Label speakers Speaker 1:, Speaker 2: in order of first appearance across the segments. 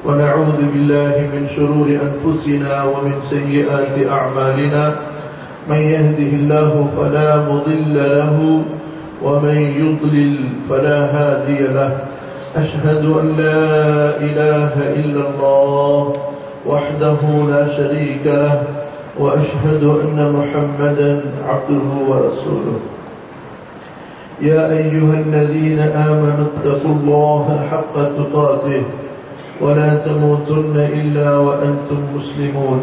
Speaker 1: ونعوذ بالله من شرور أنفسنا ومن سيئات أعمالنا من يهده الله فلا مضل له ومن يضلل فلا هادي له أشهد أن لا إله إلا الله وحده لا شريك له وأشهد أن محمدا عبده ورسوله يا أيها الذين آمنوا اتقوا الله حق تقاته ولا تموتن إلا وأنتم مسلمون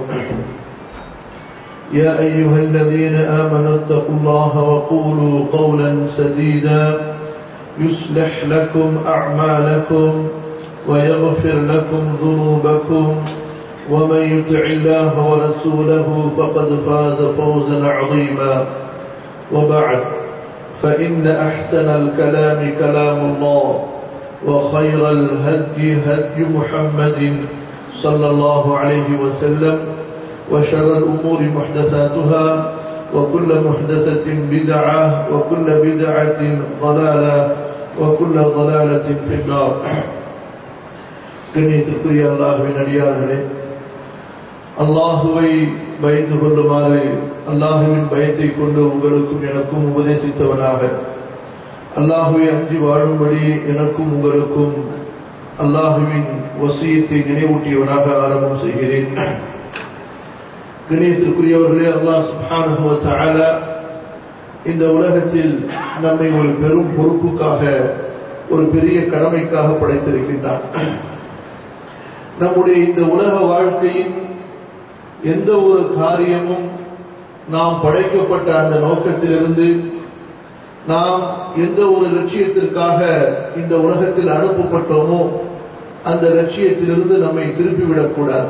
Speaker 1: يا أيها الذين آمنوا اتقوا الله وقولوا قولا سديدا يصلح لكم أعمالكم ويغفر لكم ذنوبكم ومن يطع الله ورسوله فقد فاز فوزا عظيما وبعد فإن أحسن الكلام كلام الله وخير الهدي هدي محمد صلى الله عليه وسلم وشر الأمور محدثاتها وكل محدثة بدعة وكل بدعة ضلالة وكل ضلالة في النار கண்ணியத்திற்குரிய அல்லாஹுவின் அடியார்களே அல்லாஹுவை பயந்து கொள்ளுமாறு அல்லாஹுவின் பயத்தை கொண்டு உங்களுக்கும் எனக்கும் உபதேசித்தவனாக அல்லாஹுவை அஞ்சி வாழும்படி எனக்கும் உங்களுக்கும் அல்லாஹுவின் வசியத்தை நினைவூட்டியவனாக ஆரம்பம் செய்கிறேன் கணியத்திற்குரியவர்களே அல்லாஹ் சுபானுவ இந்த உலகத்தில் நம்மை ஒரு பெரும் பொறுப்புக்காக ஒரு பெரிய கடமைக்காக படைத்திருக்கின்றான் நம்முடைய இந்த உலக வாழ்க்கையின் எந்த ஒரு காரியமும் நாம் படைக்கப்பட்ட அந்த நோக்கத்திலிருந்து நாம் எந்த ஒரு லட்சியத்திற்காக இந்த உலகத்தில் அனுப்பப்பட்டோமோ அந்த லட்சியத்திலிருந்து நம்மை திருப்பிவிடக்கூடாது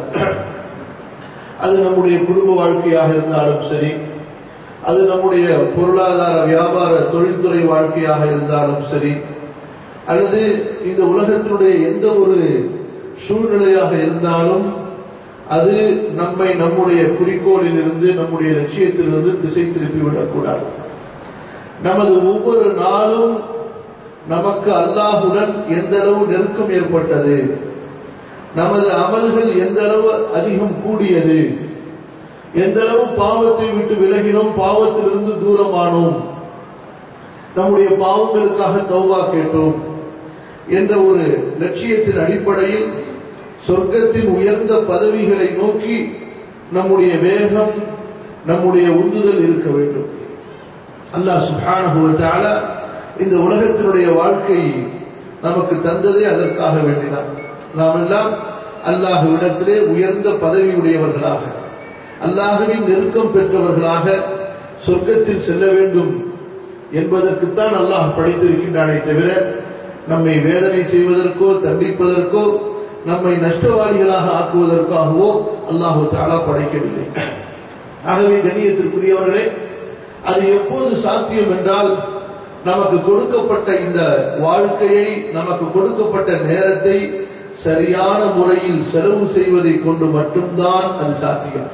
Speaker 1: அது நம்முடைய குடும்ப வாழ்க்கையாக இருந்தாலும் சரி அது நம்முடைய பொருளாதார வியாபார தொழில்துறை வாழ்க்கையாக இருந்தாலும் சரி அல்லது இந்த உலகத்தினுடைய எந்த ஒரு சூழ்நிலையாக இருந்தாலும் அது நம்மை நம்முடைய குறிக்கோளில் இருந்து நம்முடைய லட்சியத்திலிருந்து திசை திருப்பிவிடக்கூடாது நமது ஒவ்வொரு நாளும் நமக்கு அல்லாஹுடன் எந்த அளவு நெருக்கம் ஏற்பட்டது நமது அமல்கள் எந்த அளவு அதிகம் கூடியது எந்த அளவு பாவத்தை விட்டு விலகினோம் பாவத்திலிருந்து தூரமானோம் நம்முடைய பாவங்களுக்காக தௌபா கேட்டோம் என்ற ஒரு லட்சியத்தின் அடிப்படையில் சொர்க்கத்தின் உயர்ந்த பதவிகளை நோக்கி நம்முடைய வேகம் நம்முடைய உந்துதல் இருக்க வேண்டும் அல்லாஹ் சுபானுவத்தால இந்த உலகத்தினுடைய வாழ்க்கை நமக்கு தந்ததே அதற்காக வேண்டிதான் நாம் எல்லாம் அல்லாஹுவிடத்திலே உயர்ந்த பதவி உடையவர்களாக அல்லாஹுவின் நெருக்கம் பெற்றவர்களாக சொர்க்கத்தில் செல்ல வேண்டும் என்பதற்குத்தான் அல்லாஹ் படைத்திருக்கின்றானே தவிர நம்மை வேதனை செய்வதற்கோ தண்டிப்பதற்கோ நம்மை நஷ்டவாளிகளாக ஆக்குவதற்காகவோ அல்லாஹு தாலா படைக்கவில்லை ஆகவே கண்ணியத்திற்குரியவர்களே அது எப்போது சாத்தியம் என்றால் நமக்கு கொடுக்கப்பட்ட இந்த வாழ்க்கையை நமக்கு கொடுக்கப்பட்ட நேரத்தை சரியான முறையில் செலவு செய்வதை கொண்டு மட்டும்தான் அது சாத்தியம்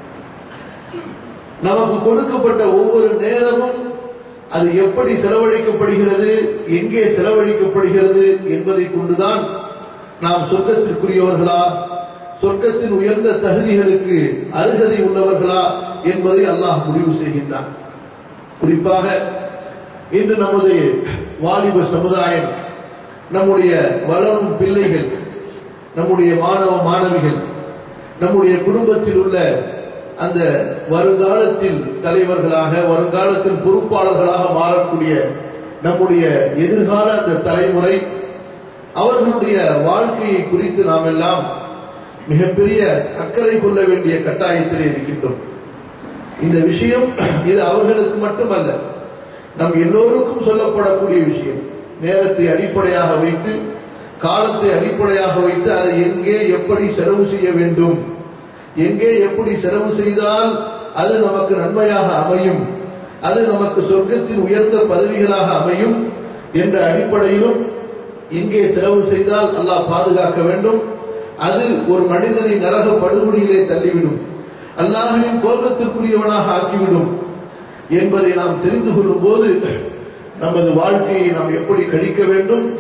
Speaker 1: நமக்கு கொடுக்கப்பட்ட ஒவ்வொரு நேரமும் அது எப்படி செலவழிக்கப்படுகிறது எங்கே செலவழிக்கப்படுகிறது என்பதை கொண்டுதான் நாம் சொர்க்கத்திற்குரியவர்களா சொர்க்கத்தின் உயர்ந்த தகுதிகளுக்கு அருகதை உள்ளவர்களா என்பதை அல்லாஹ் முடிவு செய்கின்றான் குறிப்பாக இன்று நமது வாலிப சமுதாயம் நம்முடைய வளரும் பிள்ளைகள் நம்முடைய மாணவ மாணவிகள் நம்முடைய குடும்பத்தில் உள்ள அந்த வருங்காலத்தில் தலைவர்களாக வருங்காலத்தில் பொறுப்பாளர்களாக மாறக்கூடிய நம்முடைய எதிர்கால அந்த தலைமுறை அவர்களுடைய வாழ்க்கையை குறித்து நாம் எல்லாம் மிகப்பெரிய அக்கறை கொள்ள வேண்டிய கட்டாயத்தில் இருக்கின்றோம் இந்த விஷயம் இது அவர்களுக்கு மட்டுமல்ல நம் எல்லோருக்கும் சொல்லப்படக்கூடிய விஷயம் நேரத்தை அடிப்படையாக வைத்து காலத்தை அடிப்படையாக வைத்து அதை எங்கே எப்படி செலவு செய்ய வேண்டும் எங்கே எப்படி செலவு செய்தால் அது நமக்கு நன்மையாக அமையும் அது நமக்கு சொர்க்கத்தின் உயர்ந்த பதவிகளாக அமையும் என்ற அடிப்படையிலும் எங்கே செலவு செய்தால் அல்லாஹ் பாதுகாக்க வேண்டும் அது ஒரு மனிதனை நரக படுகொடியிலே தள்ளிவிடும் அல்லாஹுவின் கோபத்திற்குரியவனாக ஆக்கிவிடும் என்பதை நாம் தெரிந்து கொள்ளும் போது நமது வாழ்க்கையை நாம் எப்படி கழிக்க வேண்டும்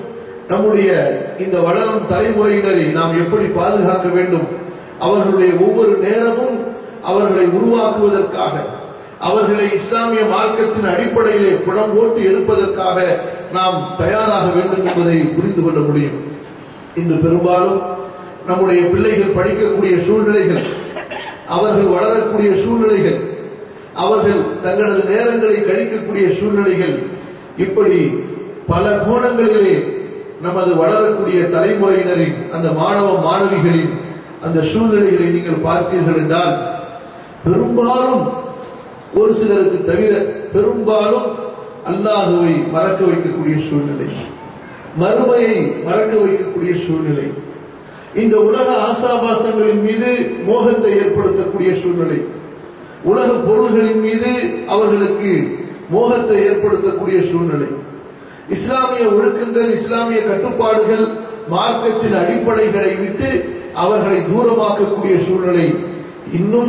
Speaker 1: நம்முடைய இந்த வளரும் தலைமுறையினரை நாம் எப்படி பாதுகாக்க வேண்டும் அவர்களுடைய ஒவ்வொரு நேரமும் அவர்களை உருவாக்குவதற்காக அவர்களை இஸ்லாமிய மார்க்கத்தின் அடிப்படையிலே புடம் போட்டு எடுப்பதற்காக நாம் தயாராக வேண்டும் என்பதை புரிந்து கொள்ள முடியும் இன்று பெரும்பாலும் நம்முடைய பிள்ளைகள் படிக்கக்கூடிய சூழ்நிலைகள் அவர்கள் வளரக்கூடிய சூழ்நிலைகள் அவர்கள் தங்களது நேரங்களை கழிக்கக்கூடிய சூழ்நிலைகள் இப்படி பல கோணங்களிலே நமது வளரக்கூடிய தலைமுறையினரின் அந்த மாணவ மாணவிகளின் அந்த சூழ்நிலைகளை நீங்கள் பார்த்தீர்கள் என்றால் பெரும்பாலும் ஒரு சிலருக்கு தவிர பெரும்பாலும் அல்லாஹுவை மறக்க வைக்கக்கூடிய சூழ்நிலை மறுமையை மறக்க வைக்கக்கூடிய சூழ்நிலை இந்த உலக ஆசாபாசங்களின் மீது மோகத்தை ஏற்படுத்தக்கூடிய சூழ்நிலை உலக பொருள்களின் மீது அவர்களுக்கு மோகத்தை ஏற்படுத்தக்கூடிய சூழ்நிலை இஸ்லாமிய ஒழுக்கங்கள் இஸ்லாமிய கட்டுப்பாடுகள் மார்க்கத்தின் அடிப்படைகளை விட்டு அவர்களை தூரமாக்கக்கூடிய சூழ்நிலை இன்னும்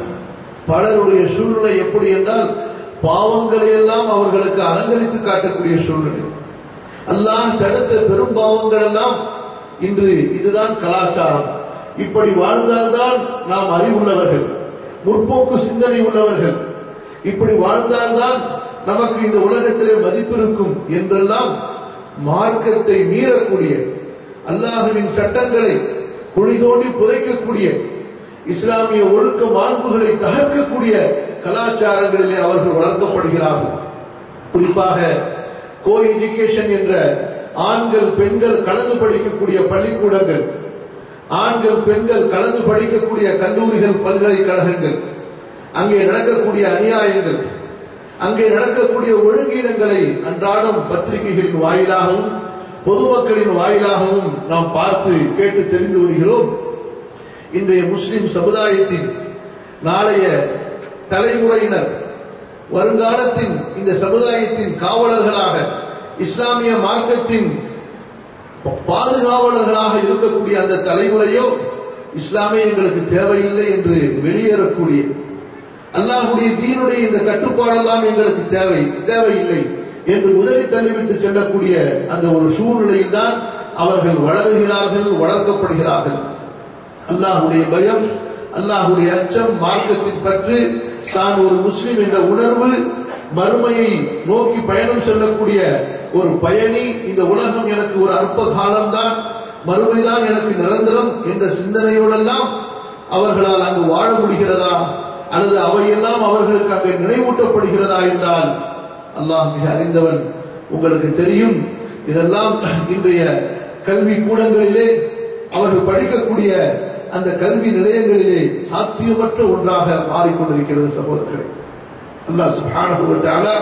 Speaker 1: பலருடைய சூழ்நிலை எப்படி என்றால் பாவங்களை எல்லாம் அவர்களுக்கு அலங்கரித்து காட்டக்கூடிய சூழ்நிலை அல்லாஹ் தடுத்த பெரும் பாவங்கள் எல்லாம் இன்று இதுதான் கலாச்சாரம் இப்படி வாழ்ந்தால்தான் நாம் அறிவுள்ளவர்கள் முற்போக்கு சிந்தனை உள்ளவர்கள் இப்படி வாழ்ந்தால்தான் நமக்கு இந்த உலகத்திலே மதிப்பு இருக்கும் என்றெல்லாம் மார்க்கத்தை மீறக்கூடிய அல்லாஹுவின் சட்டங்களை குழி தோண்டி புதைக்கக்கூடிய இஸ்லாமிய ஒழுக்க மாண்புகளை தகர்க்கக்கூடிய கலாச்சாரங்களிலே அவர்கள் வளர்க்கப்படுகிறார்கள் குறிப்பாக கோ எஜுகேஷன் என்ற ஆண்கள் பெண்கள் கலந்து படிக்கக்கூடிய பள்ளிக்கூடங்கள் ஆண்கள் பெண்கள் கலந்து படிக்கக்கூடிய கல்லூரிகள் பல்கலைக்கழகங்கள் அங்கே நடக்கக்கூடிய அநியாயங்கள் அங்கே நடக்கக்கூடிய ஒழுங்கீனங்களை அன்றாடம் பத்திரிகைகளின் வாயிலாகவும் பொதுமக்களின் வாயிலாகவும் நாம் பார்த்து கேட்டு தெரிந்து வருகிறோம் இன்றைய முஸ்லிம் சமுதாயத்தின் நாளைய தலைமுறையினர் வருங்காலத்தின் இந்த சமுதாயத்தின் காவலர்களாக இஸ்லாமிய மார்க்கத்தின் பாதுகாவலர்களாக இருக்கக்கூடிய அந்த தலைமுறையோ இஸ்லாமே எங்களுக்கு தேவையில்லை என்று வெளியேறக்கூடிய அல்லாஹுடைய தீனுடைய இந்த கட்டுப்பாடெல்லாம் எங்களுக்கு தேவை தேவையில்லை என்று உதவி தள்ளிவிட்டு செல்லக்கூடிய அந்த ஒரு சூழ்நிலையில் தான் அவர்கள் வளருகிறார்கள் வளர்க்கப்படுகிறார்கள் அல்லாஹுடைய பயம் அல்லாஹுடைய அச்சம் மார்க்கத்தின் பற்று தான் ஒரு முஸ்லிம் என்ற உணர்வு மறுமையை நோக்கி பயணம் செல்லக்கூடிய ஒரு பயணி இந்த உலகம் எனக்கு ஒரு அற்ப காலம்தான் மறுமைதான் எனக்கு நிரந்தரம் என்ற சிந்தனையோடெல்லாம் அவர்களால் அங்கு வாழ முடிகிறதா அல்லது அவையெல்லாம் அவர்களுக்கு அங்கு நினைவூட்டப்படுகிறதா என்றால் அல்லாஹ் மிக அறிந்தவன் உங்களுக்கு தெரியும் இதெல்லாம் இன்றைய கல்வி கூடங்களிலே அவர்கள் படிக்கக்கூடிய அந்த கல்வி நிலையங்களிலே சாத்தியமற்ற ஒன்றாக மாறிக்கொண்டிருக்கிறது சகோதரர்களே அல்லாஹ் சுப்ஹானஹு வ தஆலா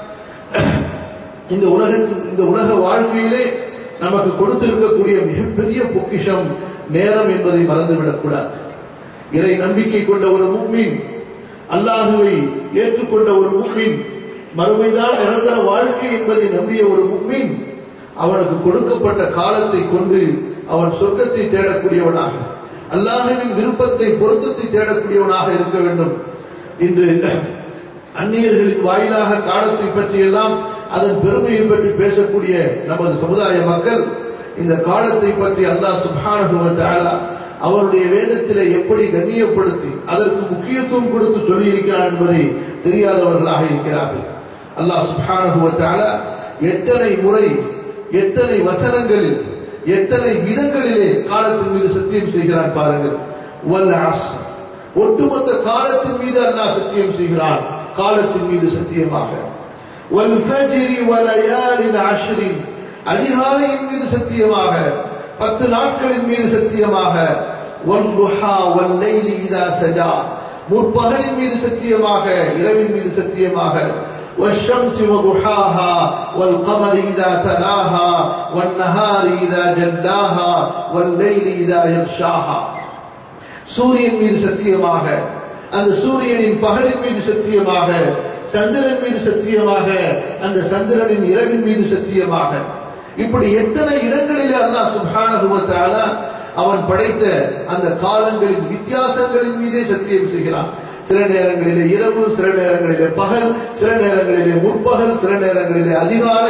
Speaker 1: இந்த உலகத்தில் இந்த உலக வாழ்க்கையிலே நமக்கு கொடுத்திருக்கக்கூடிய மிகப்பெரிய பொக்கிஷம் நேரம் என்பதை மறந்துவிடக் கூடாது இறை நம்பிக்கை கொண்ட ஒரு முக்மீன் அல்லாஹுவை ஏற்றுக்கொண்ட ஒரு முக்மீன் மறுமைதான் நிரந்தர வாழ்க்கை என்பதை நம்பிய ஒரு முக்மீன் அவனுக்கு கொடுக்கப்பட்ட காலத்தை கொண்டு அவன் சொர்க்கத்தை தேடக்கூடியவனாக அல்லாஹுவின் விருப்பத்தை பொருத்தத்தை தேடக்கூடியவனாக இருக்க வேண்டும் இன்று அந்நியர்களின் வாயிலாக காலத்தை பற்றியெல்லாம் அதன் பெருமையை பற்றி பேசக்கூடிய நமது சமுதாய மக்கள் இந்த காலத்தை பற்றி அல்லாஹ் சுப்ஹானஹு வ தஆலா அவருடைய வேதத்திலே எப்படி கண்ணியப்படுத்தி அதற்கு முக்கியத்துவம் கொடுத்து சொல்லியிருக்கிறார் என்பதை தெரியாதவர்களாக இருக்கிறார்கள் அல்லாஹ் சுப்ஹானஹு வ தஆலா எத்தனை முறை எத்தனை வசனங்களில் எத்தனை விதங்களிலே காலத்தின் மீது சத்தியம் செய்கிறான் பாருங்கள் வல் அஸ்ர். ஒட்டுமொத்த காலத்தின் மீது அல்லாஹ் சத்தியம் செய்கிறான் காலத்தின் மீது சத்தியமாக வல் ஃபஜ்ரி வலயாலின் அஷ்ரின் அதிகாலையின் மீது சத்தியமாக பத்து நாட்களின் மீது சத்தியமாக வல் துஹா வல் லைலி இதா சஜா முற்பகலின் மீது சத்தியமாக இரவின் மீது சத்தியமாக والشمس وضحاها والقمر إذا تلاها والنهار إذا جلاها والليل إذا يغشاها சூரியன் மீது சத்தியமாக அந்த சூரியனின் பகலின் மீது சத்தியமாக சந்திரன் மீது சத்தியமாக அந்த சந்திரனின் இரவின் மீது சத்தியமாக இப்படி எத்தனை இடங்களிலே அல்லாஹ் சுப்ஹானஹு வ தஆலா அவன் படைத்த அந்த காலங்களின் வித்தியாசங்களின் மீதே சத்தியம் செய்கிறான் சில நேரங்களிலே இரவு சில நேரங்களிலே பகல் சில நேரங்களிலே முற்பகல் சில நேரங்களிலே அதிகாலை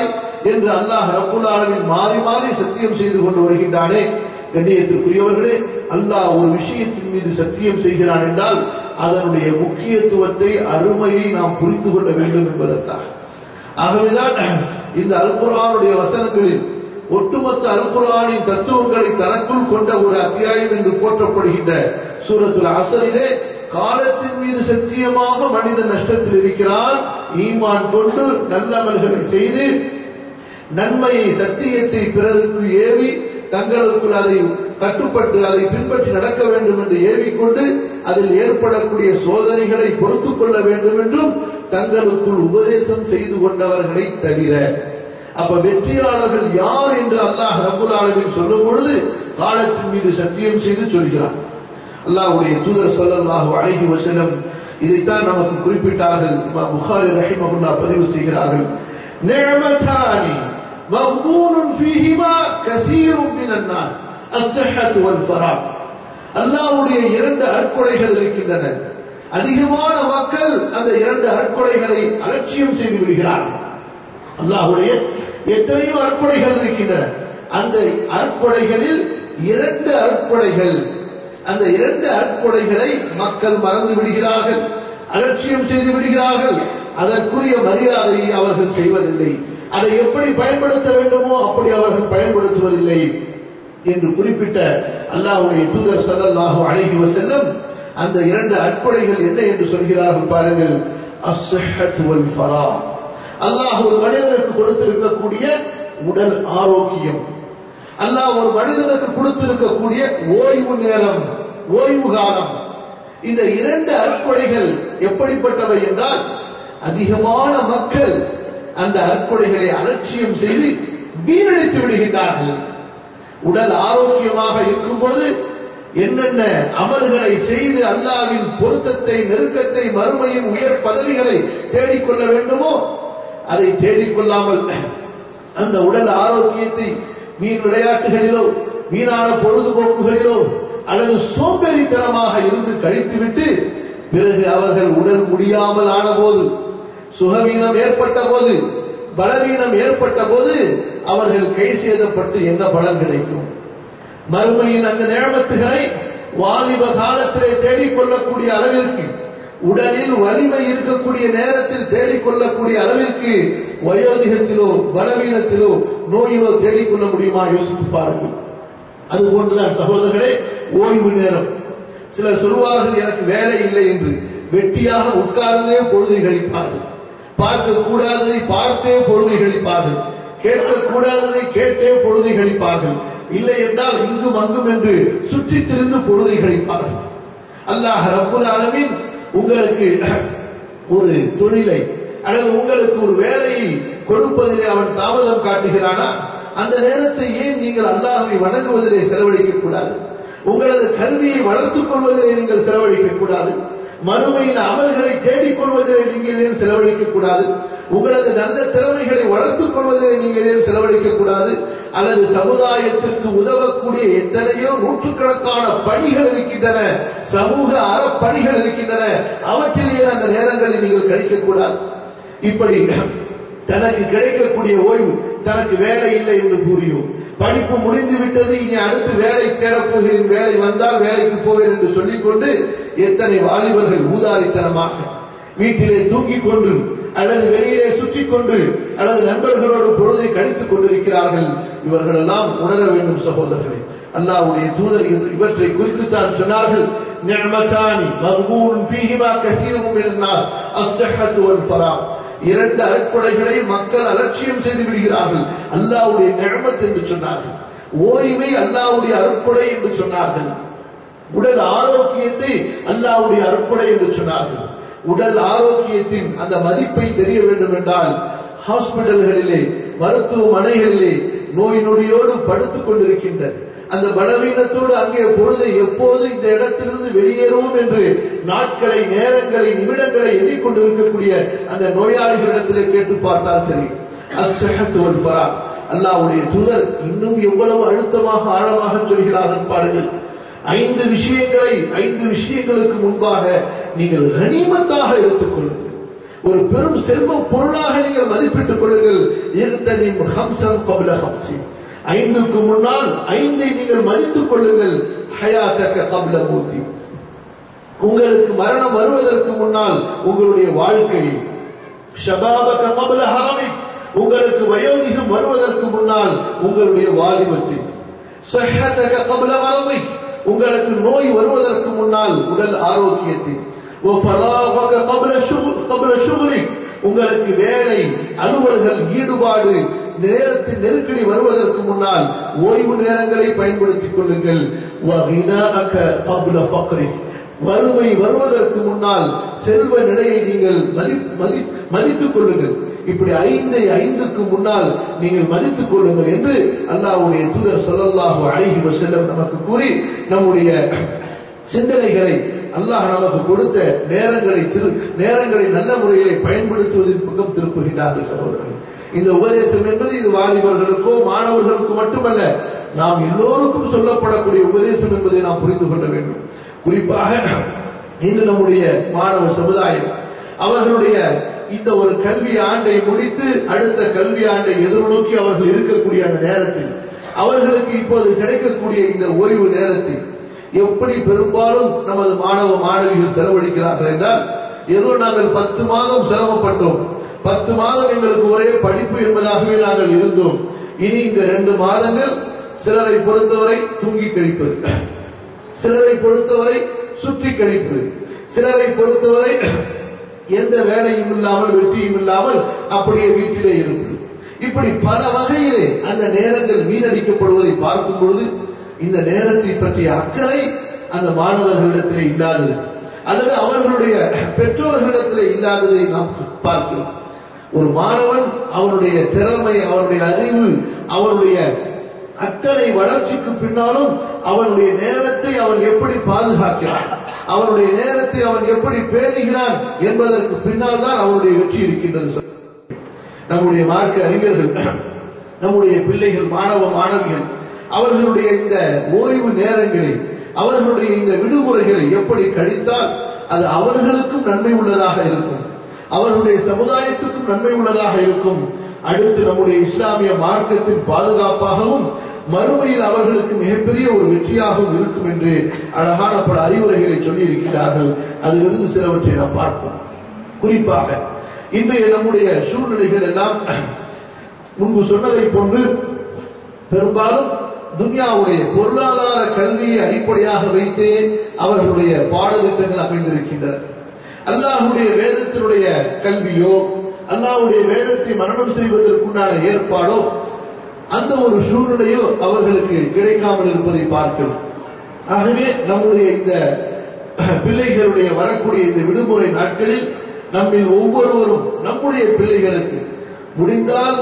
Speaker 1: என்று அல்லாஹ் ரப்புல் ஆலமின் மாறி மாறி சத்தியம் செய்து கொண்டு வருகின்றானே கண்ணியத்திற்குரியவர்களே அல்லாஹ் ஒரு விஷயத்தின் மீது சத்தியம் செய்கிறான் என்றால் அதனுடைய முக்கியத்துவத்தை அருமையை நாம் புரிந்து கொள்ள வேண்டும் என்பதற்காக ஆகவேதான் இந்த அல்குரானுடைய வசனங்களில் ஒட்டுமொத்த அல்குரானின் தத்துவங்களை தனக்குள் கொண்ட ஒரு அத்தியாயம் என்று போற்றப்படுகின்ற சூரத்துல் அசரிலே காலத்தின் மீது சத்தியமாக மனிதன் நஷ்டத்தில் இருக்கிறான் ஈமான் கொண்டு நல்லமல்களை செய்து நன்மையை சத்தியத்தை பிறருக்கு ஏவி தங்களுக்குள் அதை கட்டுப்பட்டு அதை பின்பற்றி நடக்க வேண்டும் என்று ஏவிக்கொண்டு அதில் ஏற்படக்கூடிய சோதனைகளை பொறுத்துக் கொள்ள வேண்டும் என்றும் தங்களுக்குள் உபதேசம் செய்து கொண்டவர்களை தவிர அப்ப வெற்றியாளர்கள் யார் என்று அல்லாஹ் ரபுல் ஆலமின் சொல்லும் பொழுது காலத்தின் மீது சத்தியம் செய்து சொல்கிறார் அல்லாஹ்வுடைய தூதர் ஸல்லல்லாஹு அலைஹி வஸல்லம் இதைத்தான் நமக்கு குறிப்பிட்டார்கள் இமாம் புகாரி ரஹிமஹுல்லா பதிவு செய்கிறார்கள் நிஅமதானி மக்பூனுன் ஃபீஹிமா கஸீரும் மினன் நாஸ் அஸ்ஸஹத்து வல் ஃபராக் அல்லாஹ்வுடைய இரண்டு அற்கொடைகள் இருக்கின்றன அதிகமான மக்கள் அந்த இரண்டு அற்கொடைகளை அலட்சியம் செய்து விடுகிறார்கள் அல்லாஹ்வுடைய எத்தனையோ அற்கொடைகள் இருக்கின்றன அந்த அற்கொடைகளில் இரண்டு அற்கொடைகள் அந்த இரண்டு அற்கொடைகளை மக்கள் மறந்து விடுகிறார்கள் அலட்சியம் செய்து விடுகிறார்கள் அதற்குரிய மரியாதையை அவர்கள் செய்வதில்லை அதை எப்படி பயன்படுத்த வேண்டுமோ அப்படி அவர்கள் பயன்படுத்துவதில்லை என்று குறிப்பிட்ட அல்லாஹ்வுடைய தூதர் ஸல்லல்லாஹு அலைஹி வஸல்லம் அந்த இரண்டு அற்கொடைகள் என்ன என்று சொல்கிறார்கள் பாருங்கள் அஸ்ஸஹத் வல் ஃபரா அல்லாஹ் ஒரு மனிதனுக்கு கொடுத்திருக்கக்கூடிய உடல் ஆரோக்கியம் அல்லாஹ் ஒரு மனிதனுக்கு கொடுத்திருக்கக்கூடிய ஓய்வு நேரம் ஓய்வு காலம் இந்த இரண்டு அற்கொடைகள் எப்படிப்பட்டவை என்றால் அதிகமான மக்கள் அந்த அற்கொடைகளை அலட்சியம் செய்து வீணடித்து விடுகின்றார்கள் உடல் ஆரோக்கியமாக இருக்கும்போது என்னென்ன அமல்களை செய்து அல்லாவின் பொருத்தத்தை நெருக்கத்தை மறுமையின் உயர் பதவிகளை தேடிக்கொள்ள வேண்டுமோ அதை தேடிக்கொள்ளாமல் அந்த உடல் ஆரோக்கியத்தை வீண் விளையாட்டுகளிலோ வீணான பொழுதுபோக்குகளிலோ அல்லது சோம்பேறித்தனமாக இருந்து கழித்துவிட்டு பிறகு அவர்கள் உடல் முடியாமல் ஆனபோது சுகவீனம் ஏற்பட்ட போது பலவீனம் ஏற்பட்ட போது அவர்கள் கை சேதப்பட்டு என்ன பலன் கிடைக்கும் மறுமையின் அந்த நேமத்துகளை வாலிப காலத்திலே தேடிக்கொள்ளக்கூடிய அளவிற்கு உடலில் வலிமை இருக்கக்கூடிய நேரத்தில் தேடிக்கொள்ளக்கூடிய அளவிற்கு வயோதிகத்திலோ பலவீனத்திலோ நோயிலோ தேடிக்கொள்ள முடியுமா யோசித்து பாருங்கள் அது போன்றுதான் சகோதரர்களே ஓய்வு நேரம் சிலர் சொல்வார்கள் எனக்கு வேலை இல்லை என்று வெட்டியாக உட்கார்ந்தே பொழுதை கழிப்பார்கள் பார்க்க கூடாததை பார்த்தே பொழுதை கழிப்பார்கள் கேட்க கூடாததை கேட்டே பொழுதை கழிப்பார்கள் இல்லை என்றால் இங்கும் அங்கும் என்று சுற்றித் திரிந்து பொழுதை கழிப்பார்கள் அல்லாஹ் ரப்புல் ஆலமீன் உங்களுக்கு ஒரு தொழிலை அல்லது உங்களுக்கு ஒரு வேலையை கொடுப்பதிலே அவன் தாமதம் காட்டுகிறானா அந்த நேரத்தை ஏன் நீங்கள் அல்லாஹ்வை வணங்குவதிலே செலவழிக்க கூடாது உங்களது கல்வியை வளர்த்துக் கொள்வதிலே நீங்கள் செலவழிக்க கூடாது மறுமையின் அமல்களை தேடிக் கொள்வதிலே நீங்கள் ஏன் செலவழிக்க கூடாது உங்களது நல்ல திறமைகளை வளர்த்துக் கொள்வதிலே நீங்கள் ஏன் செலவழிக்க கூடாது அல்லது சமுதாயத்திற்கு உதவக்கூடிய எத்தனையோ நூற்றுக்கணக்கான பணிகள் இருக்கின்றன சமூக அறப்பணிகள் இருக்கின்றன அவற்றில் ஏன் அந்த நேரங்களில் நீங்கள் கழிக்க கூடாது இப்படி தனக்கு கிடைக்கக்கூடிய ஓய்வு தனக்கு வேலை இல்லை என்று கூறியோம் படிப்பு முடிந்து விட்டது இனி அடுத்து வேலை தேடப் போகிறேன் வேலை வந்தால் வேலைக்கு போவேன் என்று சொல்லிக்கொண்டு எத்தனை வாலிபர்கள் ஊதாரித்தனமாக வீட்டிலே தூங்கிக் கொண்டு அல்லது வெளியிலே சுற்றி கொண்டு அல்லது நண்பர்களோடு பொழுதை கழித்துக் கொண்டிருக்கிறார்கள் இவர்கள் எல்லாம் உணர வேண்டும் சகோதரர்களே அல்லாஹ்வுடைய தூதர் இது- இவற்றை குறித்து தான் சொன்னார்கள் நிஅமதானி மக்பூன் ஃபீஹிமா கஸீரும் மினன் நாஸ் அஸ்ஸஹத்து வல் ஃபராக் இரண்டு அற்கொடைகளை மக்கள் அலட்சியம் செய்து விடுகிறார்கள் அல்லாஹ்வுடைய நிஅமத் என்று சொன்னார்கள் ஓய்வை அல்லாஹ்வுடைய அருட்கொடை என்று சொன்னார்கள் உடல் ஆரோக்கியத்தை அல்லாஹ்வுடைய அருட்கொடை என்று சொன்னார்கள் உடல் ஆரோக்கியத்தின் அந்த மதிப்பை தெரிய வேண்டும் என்றால் ஹாஸ்பிட்டல்களிலே மருத்துவமனைகளிலே நோய் நொடியோடு படுத்துக் கொண்டிருக்கின்ற அந்த பலவீனத்தோடு அங்கே பொழுதை எப்போது இந்த இடத்திலிருந்து வெளியேறுவோம் என்று நாட்களை நேரங்களை நிமிடங்களை எண்ணிக்கொண்டிருக்கக்கூடிய அந்த நோயாளிகளிடத்திலே கேட்டு பார்த்தால் சரி அஸ்ஸஹத்து வல் ஃபரா அல்லாஹ்வுடைய தூதர் இன்னும் எவ்வளவு அழுத்தமாக ஆழமாக சொல்கிறார்கள் பாருங்கள் ஐந்து விஷயங்களை ஐந்து விஷயங்களுக்கு முன்பாக நீங்கள் கனிமத்தாக எடுத்துக்கொள்ளுங்கள் ஒரு பெரும் செல்வ பொருளாக நீங்கள் மதிப்பிட்டுக் கொள்ளுங்கள் இர்தனிம் ஹம்சன் கபில ஹம்சி ஐந்துக்கு முன்னால் ஐந்தை நீங்கள் மதித்துக் கொள்ளுங்கள் ஹயாத்தக்க கபில மூர்த்தி உங்களுக்கு மரணம் வருவதற்கு முன்னால் உங்களுடைய வாழ்க்கை ஷபாபக கபில ஹரமி உங்களுக்கு வயோதிகம் வருவதற்கு முன்னால் உங்களுடைய வாலிபத்தில் சஹதக கபில வரமை உங்களுக்கு நோய் வருவதற்கு முன்னால் உடல் ஆரோக்கியத்தில் وفراغك قبل الشغل قبل شغلك உங்களுக்கு வேலை அலுவல்கள் ஈடுபாடு நேரத்தின் நெருக்கடி வருவதற்கு முன்னால் ஓய்வு நேரங்களை பயன்படுத்திக் கொள்ளுங்கள் وغناءك قبل فقرك வறுமை வருவதற்கு முன்னால் செல்வ நிலையை நீங்கள் மதித்துக் கொள்ளுங்கள் இப்படி ஐந்தை ஐந்துக்கு முன்னால் நீங்கள் மதித்துக் கொள்ளுங்கள் என்று அல்லாஹ்வுடைய தூதர் ஸல்லல்லாஹு அலைஹி வஸல்லம் நமக்கு கூறி நம்முடைய சிந்தனைகளை அல்லாஹ் நமக்கு கொடுத்த நேரங்களை திரு நேரங்களை நல்ல முறையிலே பயன்படுத்துவதன் பக்கம் திருப்புகின்றார்கள் சகோதரர்கள் இந்த உபதேசம் என்பது இது வாலிபர்களுக்கோ மாணவர்களுக்கோ மட்டுமல்ல நாம் எல்லோருக்கும் சொல்லப்படக்கூடிய உபதேசம் என்பதை நாம் புரிந்து கொள்ள வேண்டும் குறிப்பாக இன்று நம்முடைய மாணவ சமுதாயம் அவர்களுடைய இந்த ஒரு கல்வி ஆண்டை முடித்து அடுத்த கல்வி ஆண்டை எதிர்நோக்கி அவர்கள் இருக்கக்கூடிய அந்த நேரத்தில் அவர்களுக்கு இப்போது கிடைக்கக்கூடிய இந்த ஓய்வு நேரத்தில் எப்படி பெரும்பாலும் நமது மாணவ மாணவிகள் செலவழிக்கிறார்கள் என்றால் ஏதோ நாங்கள் பத்து மாதம் சிரமப்பட்டோம் பத்து மாதம் எங்களுக்கு ஒரே படிப்பு என்பதாகவே நாங்கள் இருந்தோம் இனி இந்த ரெண்டு மாதங்கள் சிலரை பொறுத்தவரை தூங்கி கழிப்பது சிலரை பொறுத்தவரை சுற்றி கழிப்பது சிலரை பொறுத்தவரை எந்த வேலையும் இல்லாமல் வெற்றியும் இல்லாமல் அப்படியே வீட்டிலே இருப்பது இப்படி பல வகையிலே அந்த நேரங்கள் வீணடிக்கப்படுவதை பார்க்கும் பொழுது இந்த நேரத்தை பற்றிய அக்கறை அந்த மாணவர்களிடத்திலே இல்லாதது அல்லது அவர்களுடைய பெற்றோர்களிடத்திலே இல்லாததை நாம் பார்க்கிறோம் ஒரு மாணவன் அவனுடைய திறமை அவனுடைய அறிவு அவனுடைய அத்தனை வளர்ச்சிக்கு பின்னாலும் அவனுடைய நேரத்தை அவன் எப்படி பாதுகாக்கிறான் அவனுடைய நேரத்தை அவன் எப்படி பேணுகிறான் என்பதற்கு பின்னால் தான் அவனுடைய வெற்றி இருக்கின்றது நம்முடைய மார்க்க அறிஞர்கள் நம்முடைய பிள்ளைகள் மாணவ மாணவிகள் அவர்களுடைய இந்த ஓய்வு நேரங்களை அவர்களுடைய இந்த விடுமுறைகளை எப்படி கழித்தால் அது அவர்களுக்கும் நன்மை உள்ளதாக இருக்கும் அவர்களுடைய சமுதாயத்துக்கும் நன்மை உள்ளதாக இருக்கும் அடுத்து நம்முடைய இஸ்லாமிய மார்க்கத்தின் பாதுகாப்பாகவும் மறுமையில் அவர்களுக்கு மிகப்பெரிய ஒரு வெற்றியாகவும் இருக்கும் என்று அழகான பல அறிவுரைகளை சொல்லி இருக்கிறார்கள் அதிலிருந்து சிலவற்றை நாம் பார்ப்போம் குறிப்பாக இன்றைய நம்முடைய சூழ்நிலைகள் எல்லாம் முன்பு சொன்னதை போன்று பெரும்பாலும் துன்யாவுடைய பொருளாதார கல்வியை அடிப்படையாக வைத்தே அவர்களுடைய பாடத்திட்டங்கள் அமைந்திருக்கின்றன அல்லாஹுடைய வேதத்தினுடைய கல்வியோ அல்லாஹுடைய வேதத்தை மரணம் செய்வதற்குண்டான ஏற்பாடோ அந்த ஒரு சூழ்நிலையோ அவர்களுக்கு கிடைக்காமல் இருப்பதை பார்க்கிறோம் ஆகவே நம்முடைய இந்த பிள்ளைகளுடைய வரக்கூடிய இந்த விடுமுறை நாட்களில் நம்மில் ஒவ்வொருவரும் நம்முடைய பிள்ளைகளுக்கு முடிந்தால்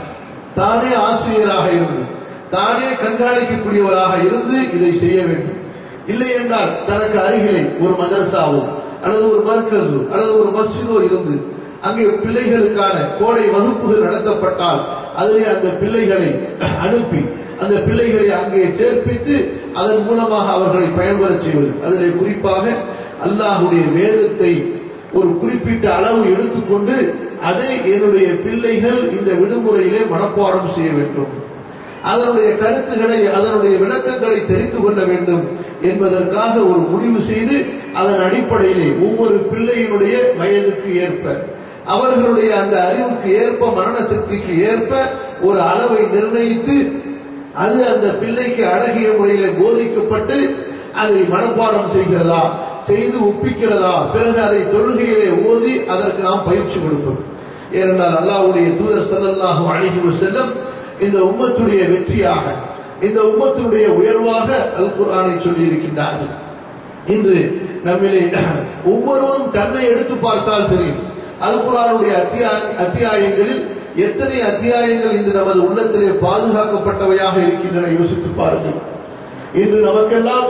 Speaker 1: தானே ஆசிரியராக இருந்து தானே கண்காணிக்கக்கூடியவராக இருந்து இதை செய்ய வேண்டும் இல்லை என்றால் தனக்கு அருகிலே ஒரு மதரசாவோ அல்லது ஒரு மர்க்கஸோ அல்லது ஒரு மஸ்ஜிதோ இருந்து அங்கே பிள்ளைகளுக்கான கோடை வகுப்புகள் நடத்தப்பட்டால் அதிலே அந்த பிள்ளைகளை அனுப்பி அந்த பிள்ளைகளை அங்கே சேர்ப்பித்து அதன் மூலமாக அவர்களை பயன்பெற செய்வது அதிலே குறிப்பாக அல்லாஹுடைய வேதத்தை ஒரு குறிப்பிட்ட அளவு எடுத்துக்கொண்டு அதை என்னுடைய பிள்ளைகள் இந்த விடுமுறையிலே மனப்பாடம் செய்ய வேண்டும் அதனுடைய கருத்துக்களை அதனுடைய விளக்கங்களை தெரிந்து கொள்ள வேண்டும் என்பதற்காக ஒரு முடிவு செய்து அதன் அடிப்படையிலே ஒவ்வொரு பிள்ளையினுடைய வயதுக்கு ஏற்ப அவர்களுடைய அந்த அறிவுக்கு ஏற்ப மரண சக்திக்கு ஏற்ப ஒரு அளவை நிர்ணயித்து அது அந்த பிள்ளைக்கு அழகிய முறையில போதிக்கப்பட்டு அதை மனப்பாடம் செய்கிறதா செய்து ஒப்பிக்கிறதா பிறகு அதை தொழுகையிலே ஓதி அதற்கு நாம் பயிற்சி கொடுப்போம் ஏனென்றால் அல்லாவுடைய தூதர் செல்லல்லாகும் அழகி செல்லும் இந்த உம்மத்துடைய வெற்றியாக இந்த உம்மத்தினுடைய உயர்வாக அல் குர்ஆனை சொல்லி இருக்கின்றார்கள் இன்று நம்மிலே ஒவ்வொருவரும் தன்னை எடுத்து பார்த்தால் சரி அல் குர்ஆனுடைய அத்தியாயங்களில் எத்தனை அத்தியாயங்கள் இன்று நமது உள்ளத்திலே பாதுகாக்கப்பட்டவையாக இருக்கின்றன யோசித்து பாருங்கள் இன்று நமக்கெல்லாம்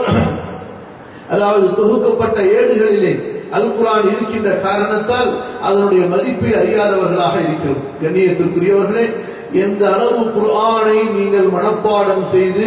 Speaker 1: அதாவது தொகுக்கப்பட்ட ஏடுகளிலே அல் குரான் இருக்கின்ற காரணத்தால் அதனுடைய மதிப்பை அறியாதவர்களாக இருக்கிறோம் கண்ணியத்திற்குரியவர்களே எந்த அளவு குர்ஆனை நீங்கள் மனப்பாடம் செய்து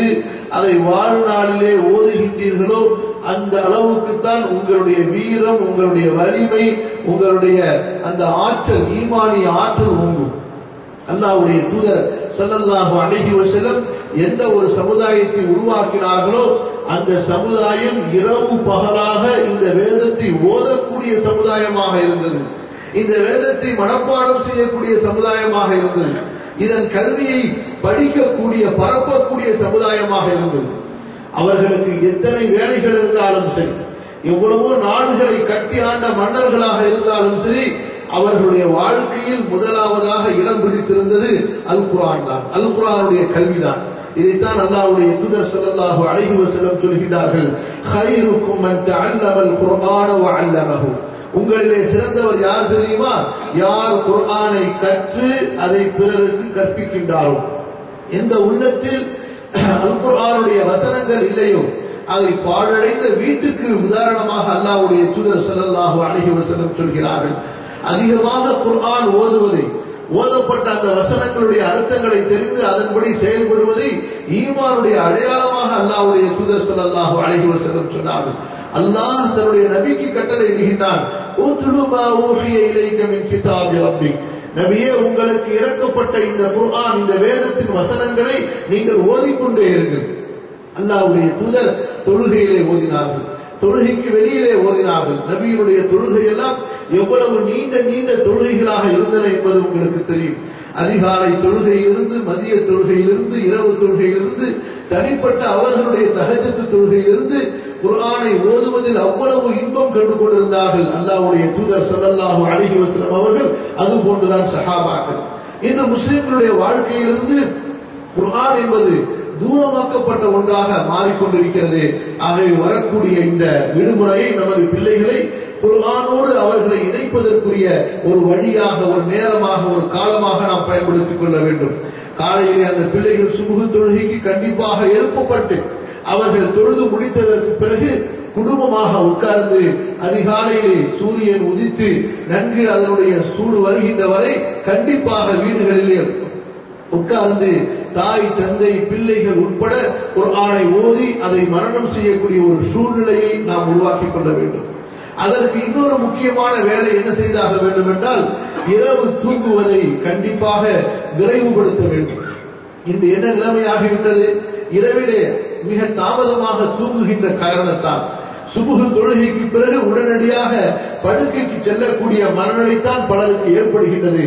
Speaker 1: அதை வாழ்நாளிலே ஓதுகின்றீர்களோ அந்த அளவுக்கு தான் உங்களுடைய வீரம் உங்களுடைய வலிமை உங்களுடைய அந்த ஆற்றல் ஈமானிய ஆற்றல் ஓங்கும் அல்லாஹ்வுடைய தூதர் ஸல்லல்லாஹு அலைஹி வஸல்லம் எந்த ஒரு சமுதாயத்தை உருவாக்கினார்களோ அந்த சமுதாயம் இரவு பகலாக இந்த வேதத்தை ஓதக்கூடிய சமுதாயமாக இருந்தது இந்த வேதத்தை மனப்பாடம் செய்யக்கூடிய சமுதாயமாக இருந்தது இதன் கல்வியை படிக்கக்கூடிய பரப்பக்கூடிய சமுதாயமாக இருந்தது அவர்களுக்கு எத்தனை வேலைகள் இருந்தாலும் சரி எவ்வளவோ நாடுகளை கட்டி ஆண்ட மன்னர்களாக இருந்தாலும் சரி அவர்களுடைய வாழ்க்கையில் முதலாவதாக இடம் பிடித்திருந்தது அல் குரான் தான் அல் குரானுடைய கல்விதான் இதைத்தான் அல்லாஹ்வுடைய தூதர் ஸல்லல்லாஹு அலைஹி வஸல்லம் சொல்கிறார்கள் خيركم من تعلم القرآن وعلمه உங்களிலே சிறந்தவர் யார் தெரியுமா யார் குர்ஆனை கற்று அதை பிறருக்கு கற்பிக்கின்றாரோ எந்த உள்ளத்தில் அல் குர்ஆனுடைய வசனங்கள் இல்லையோ அதை பாழடைந்த வீட்டுக்கு உதாரணமாக அல்லாஹ்வுடைய தூதர் ஸல்லல்லாஹு அலைஹி வஸல்லம் சொல்கிறார்கள் அதிகமாக குர்ஆன் ஓதுவதை ஓதப்பட்ட அந்த வசனங்களுடைய அர்த்தங்களை தெரிந்து அதன்படி செயல்படுவதை ஈமானுடைய அடையாளமாக அல்லாஹ்வுடைய தூதர் ஸல்லல்லாஹு அலைஹி வஸல்லம் சொன்னார்கள் அல்லாஹ் தன்னுடைய நபிக்கு கட்டளை இடுகின்றான் உத்லு மா ஊஹிய இலைக்க மின் கிதாபி ரப்பிக் நபியே உங்களுக்கு இறக்கப்பட்ட இந்த குர்ஆன் இந்த வேதத்தின் வசனங்களை நீங்கள் ஓதிக்கொண்டே இருங்கள் அல்லாஹ்வுடைய தூதர் தொழுகையிலே ஓதினார்கள் தொழுகைக்கு வெளியிலே ஓதினார்கள் நபியினுடைய தொழுகை எல்லாம் எவ்வளவு நீண்ட நீண்ட தொழுகைகளாக இருந்தன என்பது உங்களுக்கு தெரியும் அதிகாலை தொழுகையிலிருந்து மதிய தொழுகையிலிருந்து இரவு தொழுகையிலிருந்து தனிப்பட்ட அவர்களுடைய தகஜத்து தொழுகையிலிருந்து குர்ஆனை ஓதுவதில் அவ்வளவு இன்பம் கண்டு கொண்டிருந்தார்கள் அல்லாஹ்வுடைய தூதர் ஸல்லல்லாஹு அலைஹி வஸல்லம் அவர்கள் அது போன்றுதான் சஹாபாக்கள் இன்று முஸ்லிம்களுடைய வாழ்க்கையிலிருந்து குர்ஆன் என்பது தூரமாக்கப்பட்ட ஒன்றாக மாறிக்கொண்டிருக்கிறது ஆகவே வரக்கூடிய இந்த விடுமுறையை நமது பிள்ளைகளை குர்ஆனோடு அவர்களை இணைப்பதற்குரிய ஒரு வழியாக ஒரு நேரமாக ஒரு காலமாக நாம் பயன்படுத்திக் கொள்ள வேண்டும் காலையிலே அந்த பிள்ளைகள் சுமுக தொழுகைக்கு கண்டிப்பாக எழுப்பப்பட்டு அவர்கள் தொழுது முடித்ததற்கு பிறகு குடும்பமாக உட்கார்ந்து அதிகாலையிலே சூரியன் உதித்து நன்கு அதனுடைய சூடு வருகின்ற வரை கண்டிப்பாக வீடுகளிலே உட்கார்ந்து தாய் தந்தை பிள்ளைகள் உட்பட ஒரு ஆணை ஓதி அதை மரணம் செய்யக்கூடிய ஒரு சூழ்நிலையை நாம் உருவாக்கிக் கொள்ள வேண்டும் அதற்கு இன்னொரு முக்கியமான வேலை என்ன செய்தாக வேண்டும் என்றால் இரவு தூங்குவதை கண்டிப்பாக விரைவுபடுத்த வேண்டும் இன்று என்ன நிலைமையாகிவிட்டது இரவிலே மிக தாமதமாக தூங்குகின்ற காரணத்தால் சுபுகு தொழுகைக்கு பிறகு உடனடியாக படுக்கைக்கு செல்லக்கூடிய மனநிலைத்தான் பலருக்கு ஏற்படுகின்றது